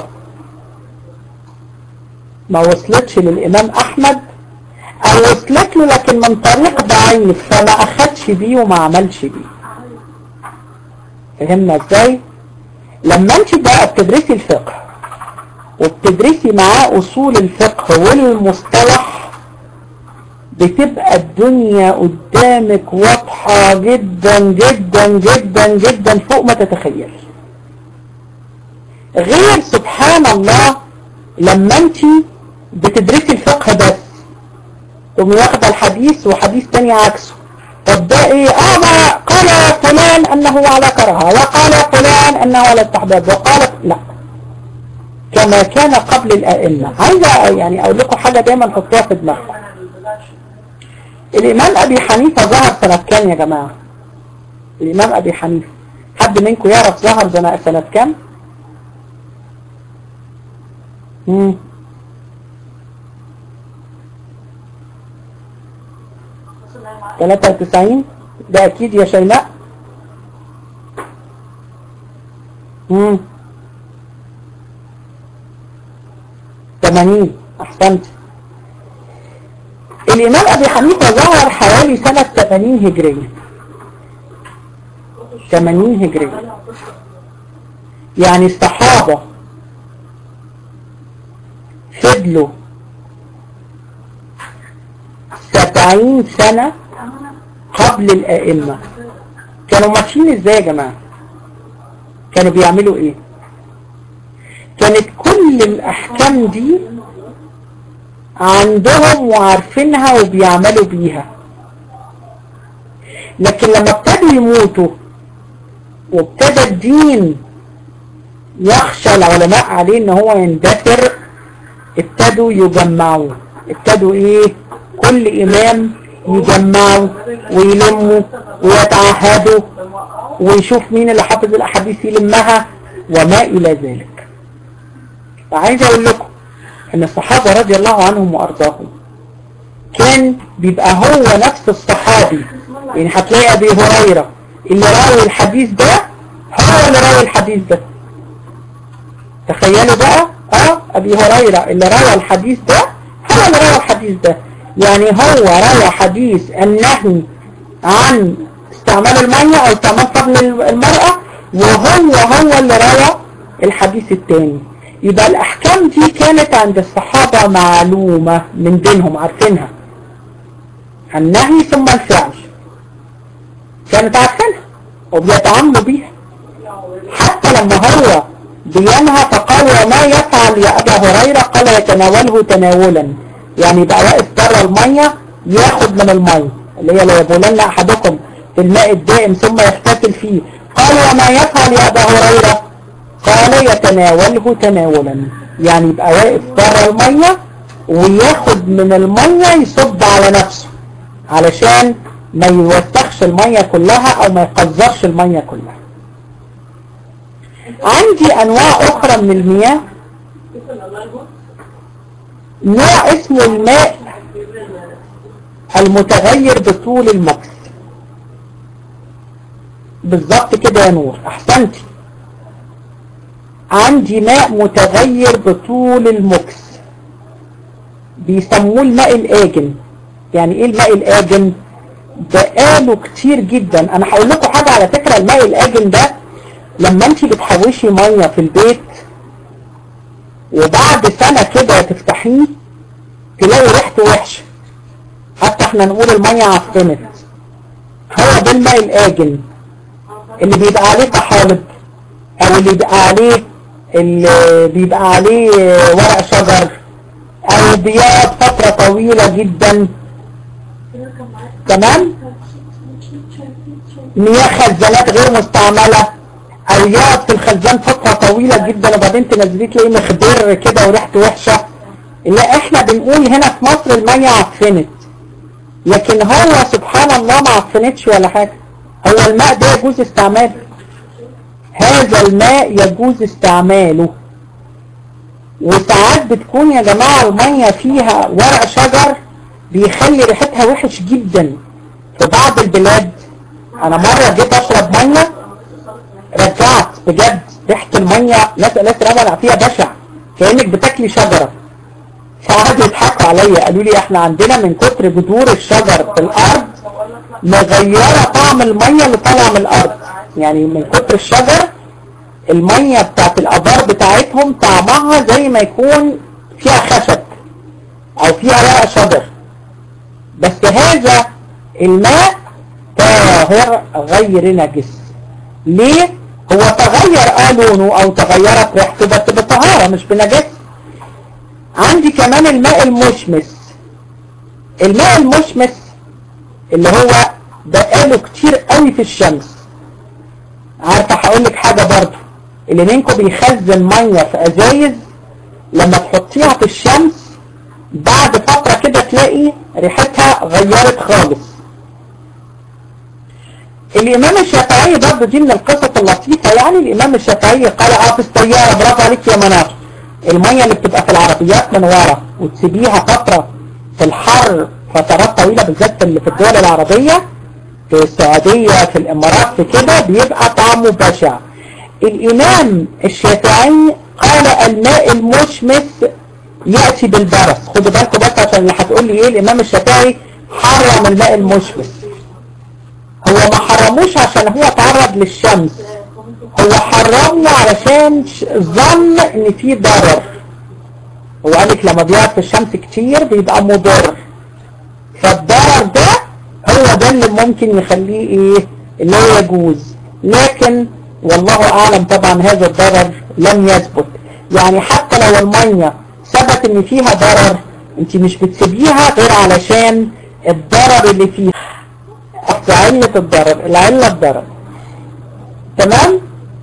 [SPEAKER 1] ما وصلتش للامام احمد او وصلت له لكن من طريق ضعيف فما اخدش بيه وما عملش بيه فهمنا ازاي لما انت بقى بتدرسي الفقه وبتدرسي معاه اصول الفقه والمصطلح بتبقى الدنيا قدامك واضحة جدا جدا جدا جدا فوق ما تتخيل غير سبحان الله لما انت بتدرسي الفقه بس تقومي واخده الحديث وحديث تاني عكسه طب ده ايه اه ما قال فلان انه على كراهه وقال فلان انه على استحباب وقال لا كما كان قبل الائمه عايزه يعني اقول لكم حاجه دايما حطوها في دماغكم الامام ابي حنيفه ظهر سنه كام يا جماعه الامام ابي حنيفه حد منكم يعرف ظهر سنه كام امم 93 ده اكيد يا شيماء امم 80 احسنت الامام ابي حنيفه ظهر حوالي سنة 80 هجرية 80 هجرية يعني الصحابة فضلوا 70 سنة قبل الائمة كانوا ماشيين ازاي يا جماعة كانوا بيعملوا ايه كانت كل الاحكام دي عندهم وعارفينها وبيعملوا بيها لكن لما ابتدوا يموتوا وابتدى الدين يخشى العلماء عليه ان هو يندثر ابتدوا يجمعوا ابتدوا ايه كل امام يجمعوا ويلموا ويتعهدوا ويشوف مين اللي حافظ الاحاديث يلمها وما الى ذلك فعايز اقول لكم ان الصحابة رضي الله عنهم وارضاهم كان بيبقى هو نفس الصحابي يعني هتلاقي ابي هريرة اللي راوي الحديث ده هو اللي راوي الحديث ده تخيلوا بقى اه ابي هريرة اللي روى الحديث ده هو اللي روى الحديث ده يعني هو روى حديث النهي عن استعمال المية او استعمال فضل المرأة وهو هو اللي روى الحديث التاني يبقى الاحكام دي كانت عند الصحابة معلومة من دينهم عارفينها النهي ثم الفعل كانت عارفينها وبيتعاملوا بيها حتى لما هو بينهى فقال وما يفعل يا ابا هريرة قال يتناوله تناولا يعني يبقى واقف بره المية ياخد من المية اللي هي لا يبولن احدكم في الماء الدائم ثم يغتسل فيه قال وما يفعل يا ابا هريرة قال يتناوله تناولا يعني يبقى واقف بره المية وياخد من المية يصب على نفسه علشان ما يوسخش المية كلها او ما يقذرش المية كلها عندي انواع اخرى من المياه نوع اسمه الماء المتغير بطول المكس بالظبط كده يا نور احسنتي عندي ماء متغير بطول المكس بيسموه الماء الآجن يعني ايه الماء الآجن ده قالوا كتير جدا انا هقول لكم حاجة على فكرة الماء الآجن ده لما انت بتحوشي مية في البيت وبعد سنة كده تفتح تفتحيه تلاقي ريحته وحشة حتى احنا نقول المية عفنت هو ده الماء الآجن اللي بيبقى عليه طحالب او اللي بيبقى عليه اللي بيبقى عليه ورق شجر او بيقعد فترة طويلة جدا تمام مياه خزانات غير مستعملة او يقعد في الخزان فترة طويلة جدا وبعدين تنزليه تلاقيه مخضر كده وريحته وحشة لا احنا بنقول هنا في مصر المية عفنت لكن هو سبحان الله ما عفنتش ولا حاجة هو الماء ده يجوز استعماله هذا الماء يجوز استعماله وساعات بتكون يا جماعة المية فيها ورق شجر بيخلي ريحتها وحش جدا في بعض البلاد انا مرة جيت اشرب مية رجعت بجد ريحة المية ناس ناس رمى فيها بشع كأنك بتاكلي شجرة فقعدوا يضحكوا عليا قالوا لي احنا عندنا من كتر جذور الشجر في الارض مغيرة طعم المية اللي طالعة من الارض يعني من كتر الشجر المية بتاعت الابار بتاعتهم طعمها زي ما يكون فيها خشب او فيها ورق شجر بس هذا الماء طاهر غير نجس ليه هو تغير اه لونه او تغيرت ريحته بس بطهارة مش بنجس عندي كمان الماء المشمس الماء المشمس اللي هو بقاله كتير قوي في الشمس عارفة هقول لك حاجة برضو اللي منكم بيخزن مية في ازايز لما تحطيها في الشمس بعد فترة كده تلاقي ريحتها غيرت خالص الامام الشافعي برضو دي من القصص اللطيفة يعني الامام الشافعي قال اه في السيارة برافو عليك يا منار المية اللي بتبقى في العربيات من ورا وتسيبيها فترة في الحر فترات طويلة بالذات اللي في الدول العربية في السعودية في الامارات في كده بيبقى طعمه بشع الامام الشافعي قال الماء المشمس يأتي بالبرص خدوا بالكم بس عشان اللي هتقول لي ايه الامام الشافعي حرم الماء المشمس هو ما حرموش عشان هو تعرض للشمس هو حرمه علشان ظن ان في ضرر هو قالك لما بيقعد في الشمس كتير بيبقى مضر فالضرر ده هو ده اللي ممكن يخليه ايه اللي هو يجوز لكن والله اعلم طبعا هذا الضرر لم يثبت يعني حتى لو المية ثبت ان فيها ضرر انت مش بتسيبيها غير علشان الضرر اللي فيها علة الضرر العلة الضرر تمام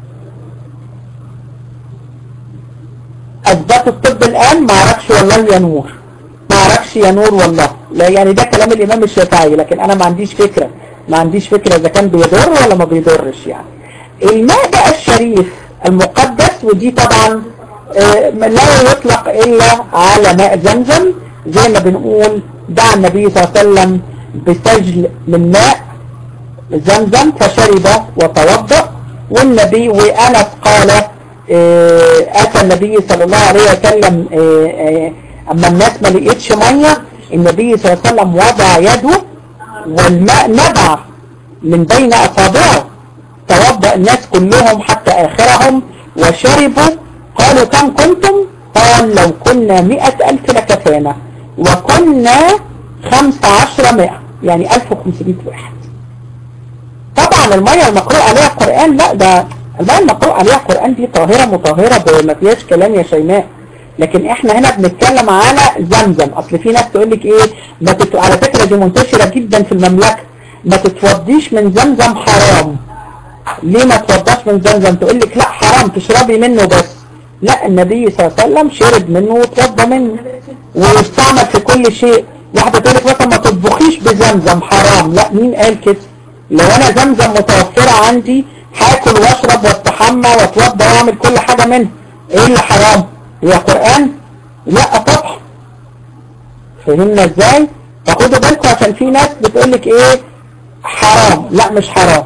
[SPEAKER 1] اثبت الطب الان ما اعرفش والله يا نور ما اعرفش يا نور والله لا يعني ده كلام الامام الشافعي لكن انا ما عنديش فكرة ما عنديش فكرة اذا كان بيضر ولا ما بيضرش يعني الماء بقى الشريف المقدس ودي طبعا لا يطلق الا على ماء زمزم زي ما بنقول دعا النبي صلى الله عليه وسلم بسجل من ماء زمزم فشرب وتوضأ والنبي وأنس قال أتى النبي صلى الله عليه وسلم أما الناس ما لقيتش مية النبي صلى الله عليه وسلم وضع يده والماء نبع من بين أصابعه توضأ الناس كلهم حتى آخرهم وشربوا قالوا كم كنتم قال لو كنا مئة ألف لكفانا وكنا خمس عشر مئة يعني ألف وخمسمائة واحد طبعا المية المقروء عليها قرآن لا ده المية المقروء عليها قرآن دي طاهرة مطهرة ما فيهاش كلام يا شيماء لكن احنا هنا بنتكلم على زمزم اصل في ناس تقول لك ايه ما تت... على فكرة دي منتشرة جدا في المملكة ما تتوضيش من زمزم حرام ليه ما تتوضاش من زمزم تقول لك لا حرام تشربي منه بس لا النبي صلى الله عليه وسلم شرب منه وتوضى منه ويستعمل في كل شيء واحدة تقول لك مثلا ما تطبخيش بزمزم حرام لا مين قال كده لو انا زمزم متوفرة عندي هاكل واشرب واستحمى واتوضى واعمل كل حاجة منه ايه اللي حرام هي قرآن لا طبعا فهمنا ازاي فخدوا بالكم عشان في ناس بتقولك ايه حرام لا مش حرام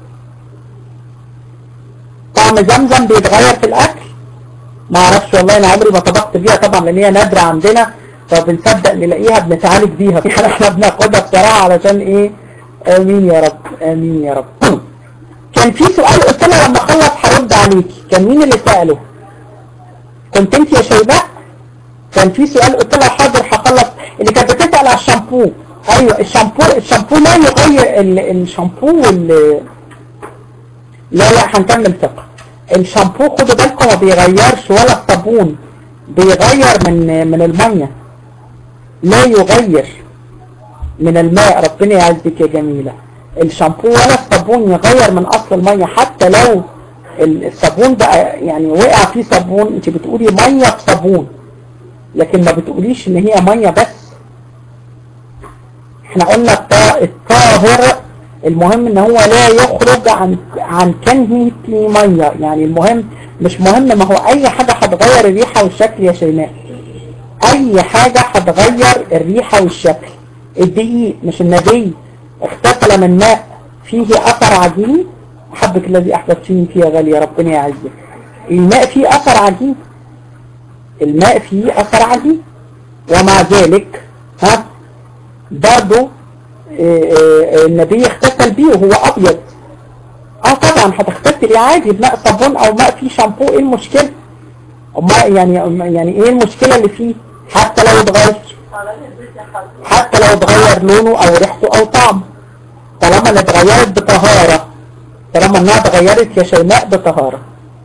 [SPEAKER 1] طعم زمزم بيتغير في الاكل ما اعرفش والله انا عمري ما طبخت بيها طبعا لان هي نادرة عندنا فبنصدق نلاقيها بنتعالج بيها يعني احنا بناخدها بصراحة علشان ايه امين يا رب امين يا رب كان في سؤال قلت له لما اخلص هرد عليكي كان مين اللي سأله كنت انت يا شيباء كان في سؤال قلت لها حاضر هخلص اللي كانت بتسأل على الشامبو ايوه الشامبو الشامبو لا يغير ال- الشامبو وال لا لا هنكمل ثقة الشامبو خدوا بالكم ما بيغيرش ولا الصابون بيغير من من المية لا يغير من الماء ربنا يعزك يا جميلة الشامبو ولا الصابون يغير من اصل المية حتى لو الصابون بقى يعني وقع فيه صابون انت بتقولي مية بصابون لكن ما بتقوليش ان هي مية بس احنا قلنا الطا- الطاهر المهم ان هو لا يخرج عن عن كنهة مية يعني المهم مش مهم ما هو اي حاجة هتغير الريحة والشكل يا شيماء اي حاجة هتغير الريحة والشكل الدقيق مش النبي اغتسل من ماء فيه اثر عجين حبك الذي احببتني فيه يا غالية ربنا يعزك الماء فيه اثر عجين الماء فيه اثر عجين ومع ذلك ها برضه النبي اغتسل بيه وهو ابيض اه طبعا هتغتسلي عادي بماء صابون او ماء فيه شامبو ايه المشكلة ما يعني يعني ايه المشكلة اللي فيه حتى لو اتغير حتى لو اتغير لونه او ريحته او طعمه طالما انها اتغيرت بطهارة طالما انها اتغيرت يا شيماء بطهارة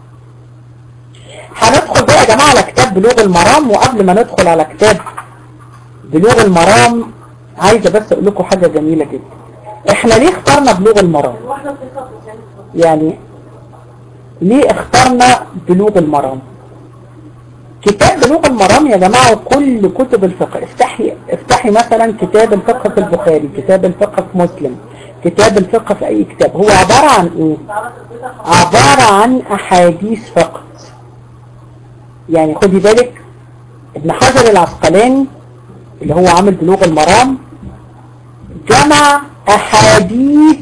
[SPEAKER 1] هندخل بقى يا جماعة على كتاب بلوغ المرام وقبل ما ندخل على كتاب بلوغ المرام عايزة بس اقول لكم حاجة جميلة جدا احنا ليه اخترنا بلوغ المرام يعني ليه اخترنا بلوغ المرام كتاب بلوغ المرام يا جماعة وكل كتب الفقه افتحي افتحي مثلا كتاب الفقه في البخاري كتاب الفقه في مسلم كتاب الفقه في اي كتاب هو عبارة عن ايه عبارة عن احاديث فقط يعني خدي بالك ابن حجر العسقلاني اللي هو عامل بلوغ المرام جمع احاديث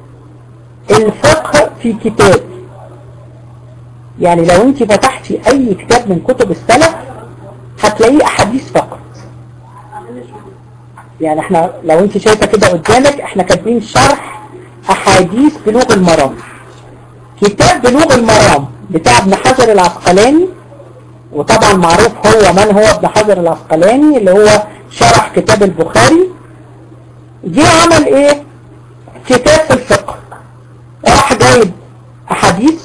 [SPEAKER 1] الفقه في كتاب يعني لو انت فتحتي اي كتاب من كتب السلف هتلاقيه احاديث فقط يعني احنا لو انت شايفة كده قدامك احنا كاتبين شرح احاديث بلوغ المرام كتاب بلوغ المرام بتاع ابن حجر العسقلاني وطبعا معروف هو من هو ابن حجر العسقلاني اللي هو شرح كتاب البخاري جه عمل ايه كتاب في الفقه راح جايب احاديث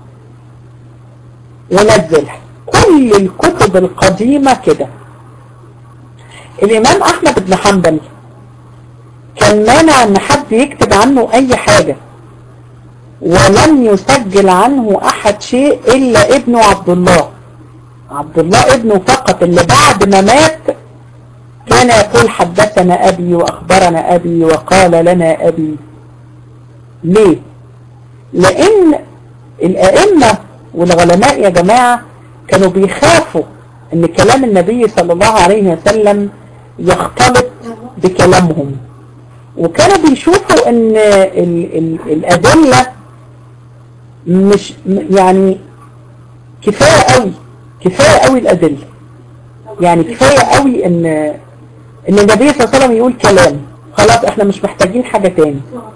[SPEAKER 1] ونزلها كل الكتب القديمة كده الامام احمد بن حنبل كان مانع ان حد يكتب عنه اي حاجة ولم يسجل عنه احد شيء الا ابنه عبد الله عبد الله ابنه فقط اللي بعد ما مات كان يقول حدثنا ابي واخبرنا ابي وقال لنا ابي ليه لان الائمة والعلماء يا جماعة كانوا بيخافوا ان كلام النبي صلى الله عليه وسلم يختلط بكلامهم وكانوا بيشوفوا ان ال ال الادلة مش يعني كفاية قوي كفاية قوي الادلة يعني كفاية قوي ان ان النبي صلى الله عليه وسلم يقول كلام خلاص احنا مش محتاجين حاجة تاني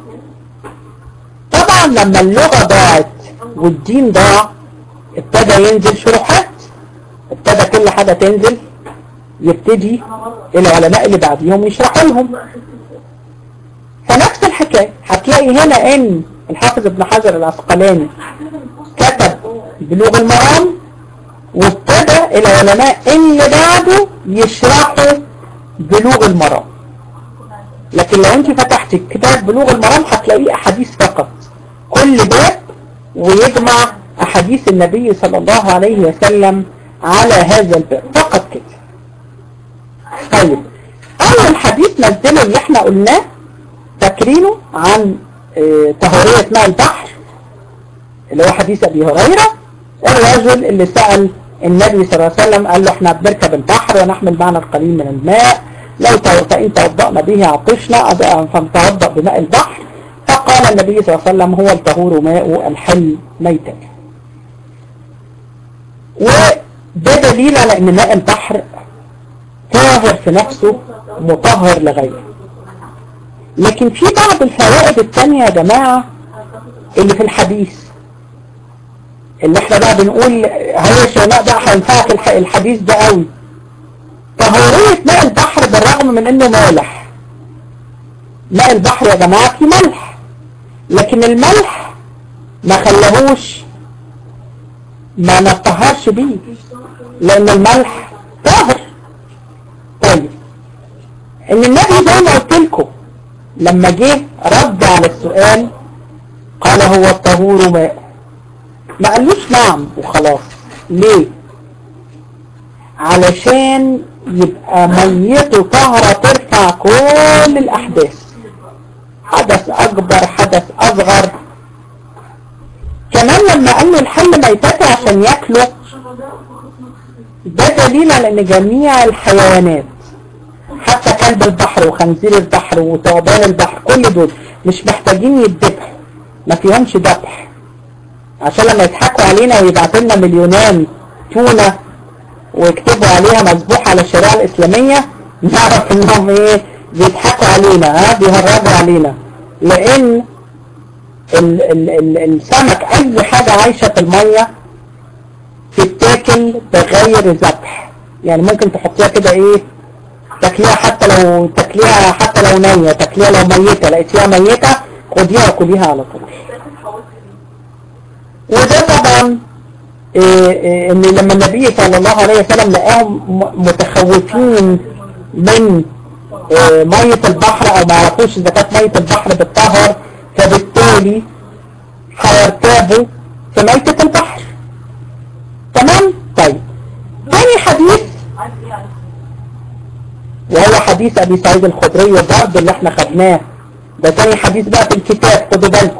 [SPEAKER 1] طبعا لما اللغة ضاعت والدين ضاع ابتدى ينزل شروحات ابتدى كل حاجة تنزل يبتدي العلماء اللي بعديهم يشرحوا لهم فنفس الحكاية هتلاقي هنا ان الحافظ ابن حجر العسقلاني كتب بلوغ المرام وابتدى العلماء اللي بعده يشرحوا بلوغ المرام لكن لو انت فتحت كتاب بلوغ المرام هتلاقيه احاديث فقط كل باب ويجمع احاديث النبي صلى الله عليه وسلم على هذا الباب فقط كده طيب اول حديث نزله اللي احنا قلناه فاكرينه عن اه طهورية ماء البحر اللي هو حديث ابي هريرة الرجل اللي سأل النبي صلى الله عليه وسلم قال له احنا بنركب البحر ونحمل معنا القليل من الماء لو فإن توضأنا به عطشنا فنتوضأ بماء البحر فقال النبي صلى الله عليه وسلم هو الطهور ماء الحل ميتا وده دليل على ان ماء البحر طاهر في نفسه مطهر لغيره لكن في بعض الفوائد التانية يا جماعة اللي في الحديث اللي احنا بقى بنقول هي شيماء بقى هينفعك الحديث ده قوي طهورية ماء البحر بالرغم من انه مالح ماء البحر يا جماعة فيه ملح لكن الملح ما خلاهوش ما نطهرش بيه لان الملح طاهر طيب ان النبي زي ما قلت لكم لما جه رد على السؤال قال هو الطهور ماء ما قالوش نعم وخلاص ليه علشان يبقى ميته طهرة ترفع كل الأحداث حدث أكبر حدث أصغر كمان لما قال له الحل ميتته عشان ياكله ده دليل على ان جميع الحيوانات حتى كلب البحر وخنزير البحر وثعبان البحر كل دول مش محتاجين يتذبحوا ما فيهمش ذبح عشان لما يضحكوا علينا ويبعتوا لنا مليونان تونه ويكتبوا عليها مذبوح على الشريعه الاسلاميه نعرف انهم ايه بيضحكوا علينا ها بيهرجوا علينا لان ال ال ال السمك اي حاجه عايشه في الميه تتاكل بغير ذبح يعني ممكن تحطيها كده ايه تاكليها حتى لو تاكليها حتى لو نية تاكليها لو ميتة لقيتيها ميتة خديها وكليها على طول وده طبعا إيه إيه ان لما النبي صلى الله عليه وسلم لقاهم متخوفين من إيه مية البحر او ما يعرفوش اذا كانت مية البحر بتطهر فبالتالي هيرتابوا في ميتة البحر تمام طيب تاني حديث وهو حديث ابي سعيد الخدري برضه اللي احنا خدناه ده تاني حديث بقى في الكتاب خدوا بالكم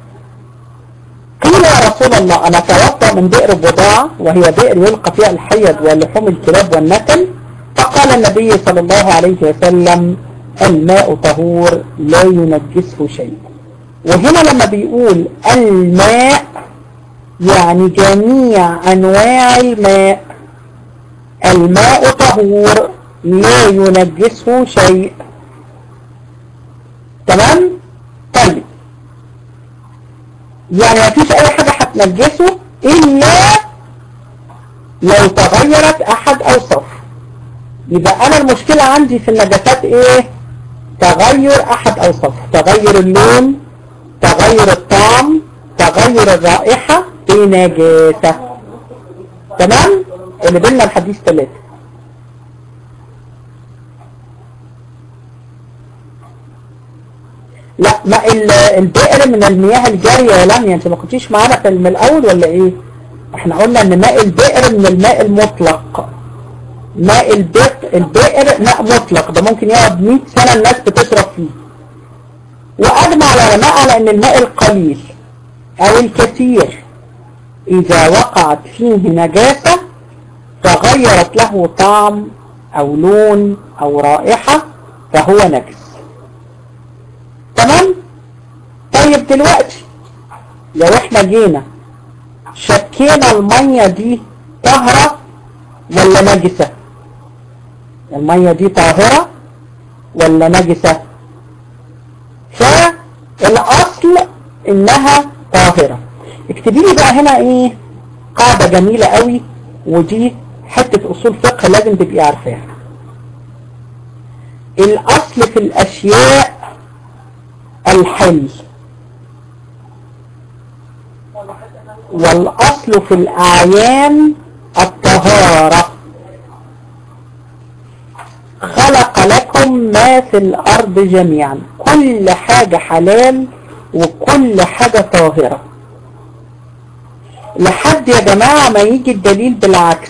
[SPEAKER 1] قيل يا رسول الله انا توضا من بئر البضاعة وهي بئر يلقى فيها الحيض ولحوم الكلاب والنتن فقال النبي صلى الله عليه وسلم الماء طهور لا ينجسه شيء وهنا لما بيقول الماء يعني جميع انواع الماء الماء طهور لا ينجسه شيء تمام طيب يعني ما فيش اي حاجة هتنجسه الا لو تغيرت احد اوصاف يبقى انا المشكلة عندي في النجاسات ايه تغير احد اوصاف تغير اللون تغير الطعم تغير الرائحة بنجاسة تمام اللي بينا الحديث ثلاثة لا ما البئر من المياه الجارية يا لميا انت ما كنتيش معانا في من الاول ولا ايه احنا قلنا ان ماء البئر من الماء المطلق ماء البئر البئر ماء مطلق ده ممكن يقعد 100 سنة الناس بتشرب فيه واجمع العلماء على ان الماء القليل او الكثير اذا وقعت فيه نجاسة تغيرت له طعم او لون او رائحة فهو نجس تمام طيب دلوقتي لو احنا جينا شكينا المية دي طاهرة ولا نجسة المية دي طاهرة ولا نجسة فالاصل انها طاهرة اكتبي لي بقى هنا ايه قاعدة جميلة قوي ودي حتة اصول فقه لازم تبقي عارفاها الاصل في الاشياء الحل والاصل في الاعيان الطهارة خلق لكم ما في الارض جميعا كل حاجة حلال وكل حاجة طاهرة لحد يا جماعة ما يجي الدليل بالعكس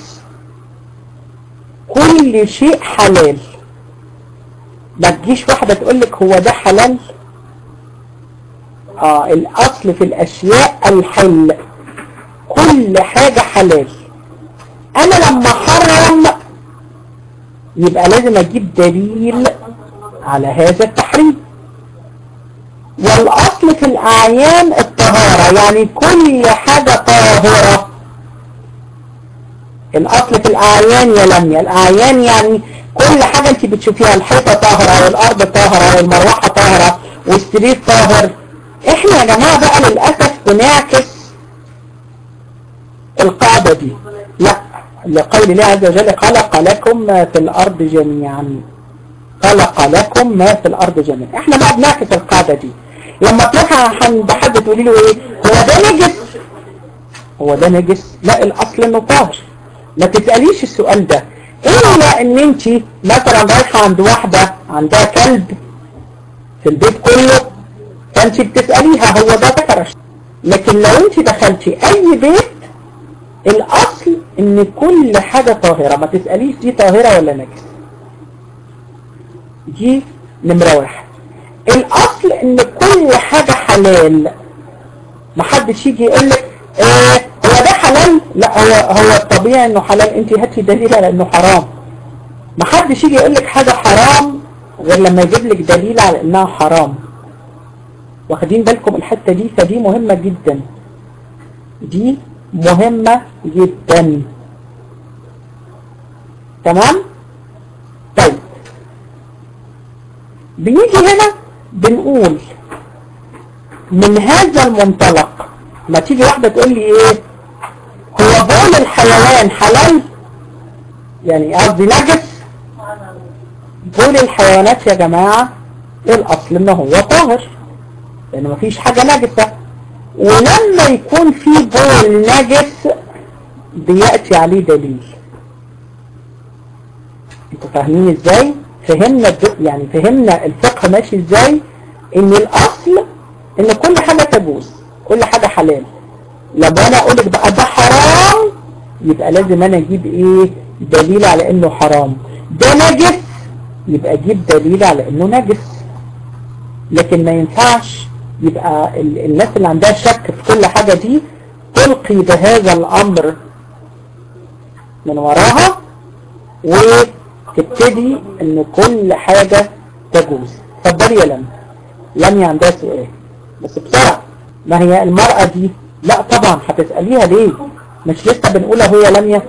[SPEAKER 1] كل شيء حلال ما تجيش واحدة تقولك هو ده حلال اه الاصل في الاشياء الحل كل حاجة حلال انا لما حرم يبقى لازم اجيب دليل على هذا التحريم والاصل في الاعيان الطهارة يعني كل حاجة طاهرة الاصل في الاعيان يا لميا الاعيان يعني كل حاجة انت بتشوفيها الحيطة طاهرة والارض طاهرة والمروحة طاهرة والسرير طاهر احنا يا جماعة بقى للأسف بنعكس القاعدة دي لا لقول الله عز وجل خلق لكم ما في الأرض جميعا خلق لكم ما في الأرض جميعا احنا بقى بنعكس القاعدة دي لما تروح عند حد تقولي له ايه هو ده نجس هو ده نجس لا الأصل انه طاهر ما تسأليش السؤال ده إلا ان انت مثلا رايحة عند واحدة عندها كلب في البيت كله فانت بتسأليها هو ده ذكر لكن لو انت دخلتي اي بيت الاصل ان كل حاجة طاهرة ما تسأليش دي طاهرة ولا نجس دي نمرة واحد الاصل ان كل حاجة حلال ما حدش يجي يقول لك اه هو ده حلال لا هو هو الطبيعي انه حلال انت هاتي دليل على انه حرام ما حدش يجي يقول لك حاجة حرام غير لما يجيب لك دليل على انها حرام واخدين بالكم الحتة دي فدي مهمة جدا دي مهمة جدا تمام طيب بنيجي هنا بنقول من هذا المنطلق ما تيجي واحدة تقول لي ايه هو بول الحيوان حلال يعني قصدي نجس بول الحيوانات يا جماعة الاصل ان هو طاهر لان مفيش حاجة نجسة ولما يكون في بول نجس بيأتي عليه دليل انتوا فاهمين ازاي فهمنا يعني فهمنا الفقه ماشي ازاي ان الاصل ان كل حاجة تجوز كل حاجة حلال لما انا اقولك بقى ده حرام يبقى لازم انا اجيب ايه دليل على انه حرام ده نجس يبقى اجيب دليل على انه نجس لكن ما ينفعش يبقى الناس اللي عندها شك في كل حاجة دي تلقي بهذا الامر من وراها وتبتدي ان كل حاجة تجوز اتفضلي يا لميا لميا عندها سؤال بس بسرعة ما هي المرأة دي لا طبعا هتسأليها ليه مش لسه بنقولها هي لميا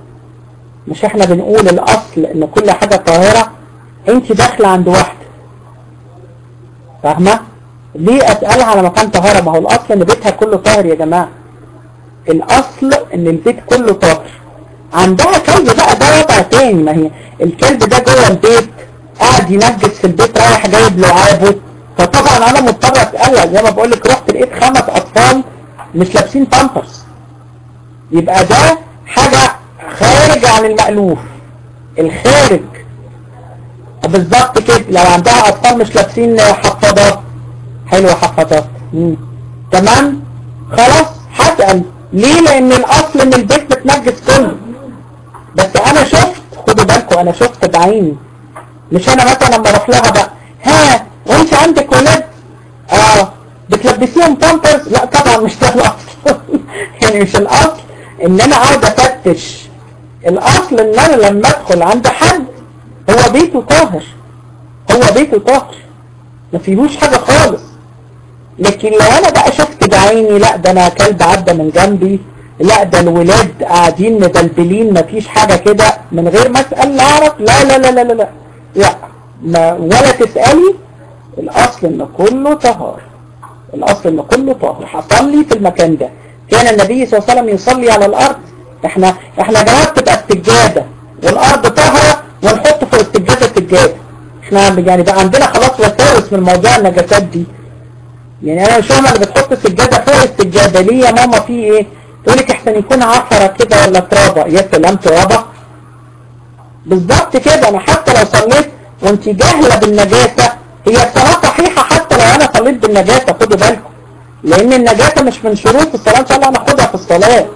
[SPEAKER 1] مش احنا بنقول الاصل ان كل حاجة طاهرة انت داخلة عند واحدة فاهمة ليه اسألها على مكان طهارة ما هو الاصل ان بيتها كله طاهر يا جماعة الاصل ان البيت كله طاهر عندها كلب بقى ده وضع تاني ما هي الكلب ده جوه البيت قاعد ينجس في البيت رايح جايب لعابه فطبعا انا مضطر اسألها زي ما بقول لك رحت لقيت خمس اطفال مش لابسين بامبرز يبقى ده حاجة خارج عن المألوف الخارج بالظبط كده لو عندها اطفال مش لابسين حفاضات حلوة حفاضات تمام خلاص هسأل ليه لان الاصل ان البيت متنجس كله بس انا شفت خدوا بالكم انا شفت بعيني مش انا مثلا لما اروح لها بقى ها وانت عندك ولاد اه بتلبسيهم بامبرز لا طبعا مش ده الاصل يعني مش الاصل ان انا قاعد افتش الاصل ان انا لما ادخل عند حد هو بيته طاهر هو بيته طاهر ما فيهوش حاجة خالص لكن لو انا بقى شفت بعيني لا ده انا كلب عدى من جنبي لا ده الولاد قاعدين مدلدلين ما فيش حاجة كده من غير ما اسأل لا اعرف لا لا لا لا لا لا, لا. ما ولا تسألي الاصل ان كله طهار الاصل ان كله طاهر حصل لي في المكان ده كان النبي صلى الله عليه وسلم يصلي على الارض احنا احنا جماعه تبقى السجاده والارض طاهره ونحط فوق السجاده سجاده احنا يعني بقى عندنا خلاص وساوس من موضوع النجاسات دي يعني انا مش فاهمه اللي بتحط السجاده فوق السجاده ليه يا ماما في ايه تقول لك احسن يكون عفره كده ولا ترابه يا سلام ترابه بالظبط كده انا حتى لو صليت وانت جاهله بالنجاسه هي الصلاه صحيحه حتى لو انا صليت بالنجاسه خدوا بالكم لان النجاسه مش من شروط الصلاه ان شاء الله ناخدها في الصلاه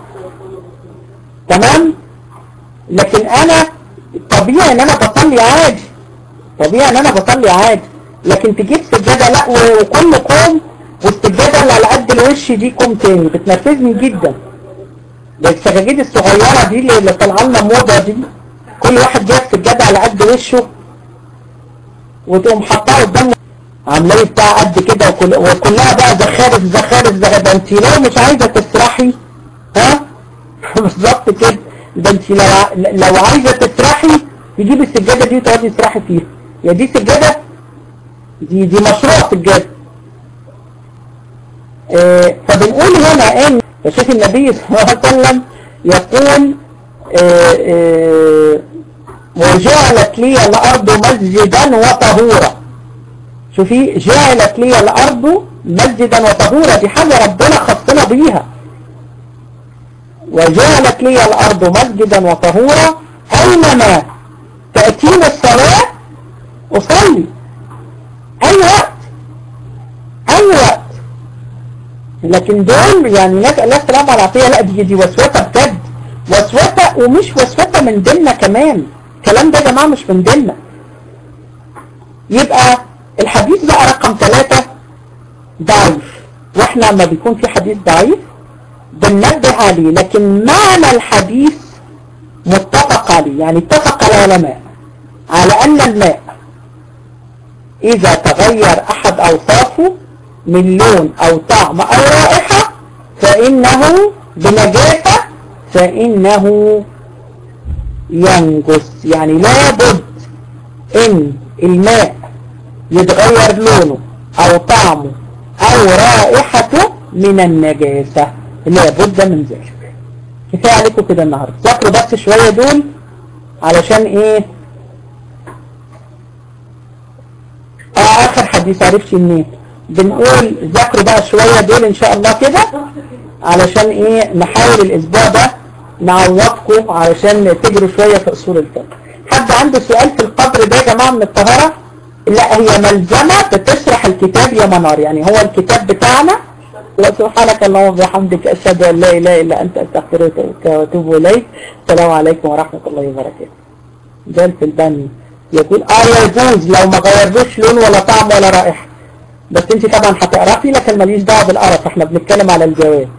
[SPEAKER 1] تمام لكن انا طبيعي ان انا بصلي عادي طبيعي ان انا بصلي عادي لكن تجيب سجادة لا وكل كوم والسجادة اللي على قد الوش دي كوم تاني بتنرفزني جدا ده السجاجيد الصغيرة دي اللي طالعه لنا موضة دي كل واحد جايب سجادة على قد وشه وتقوم حطها قدام عاملاه بتاع قد كده وكل وكلها بقى زخارف زخارف زخارف ده انت لو مش عايزة تسرحي ها بالظبط كده ده انت لو لو عايزة تسرحي تجيب السجادة دي وتقعدي تسرحي فيها يا دي سجادة دي دي مشروع سجادة اه فبنقول هنا ان شوف النبي صلى الله عليه وسلم يقول آه، آه، وجعلت لي الأرض مسجدا وطهورا شوفي جعلت لي الأرض مسجدا وطهورا دي حاجة ربنا خصنا بيها وجعلت لي الأرض مسجدا وطهورا أينما تأتيني الصلاة أصلي أي وقت أي وقت لكن دول يعني نسأل الله السلامة والعافية لا دي دي وسوسة بجد وسوسة ومش وسوسة من ديننا كمان الكلام ده يا جماعة مش من ديننا يبقى الحديث بقى رقم ثلاثة ضعيف واحنا لما بيكون في حديث ضعيف بننبه عليه لكن معنى الحديث متفق عليه يعني اتفق العلماء على أن الماء إذا تغير أحد أوصافه من لون أو طعم أو رائحة فإنه بنجاسة فإنه ينجس يعني لابد إن الماء يتغير لونه أو طعمه أو رائحته من النجاسة لابد من ذلك كفاية عليكم كده النهاردة ذاكروا بس شوية دول علشان ايه اه اخر حديث عرفتي منين بنقول ذاكروا بقى شوية دول ان شاء الله كده علشان ايه نحاول الاسبوع ده نعوضكم علشان تجروا شوية في اصول الفقه حد عنده سؤال في القدر ده يا جماعة من الطهارة لا هي ملزمة بتشرح الكتاب يا منار يعني هو الكتاب بتاعنا وسبحانك اللهم وبحمدك أشهد أن لا إله إلا أنت أستغفرك وأتوب إليك السلام عليكم ورحمة الله وبركاته جال في البني يقول آه يجوز لو ما غيرلوش لون ولا طعم ولا رائحة بس انت طبعا هتعرفي لكن ماليش دعوه بالقرف احنا بنتكلم على الجواز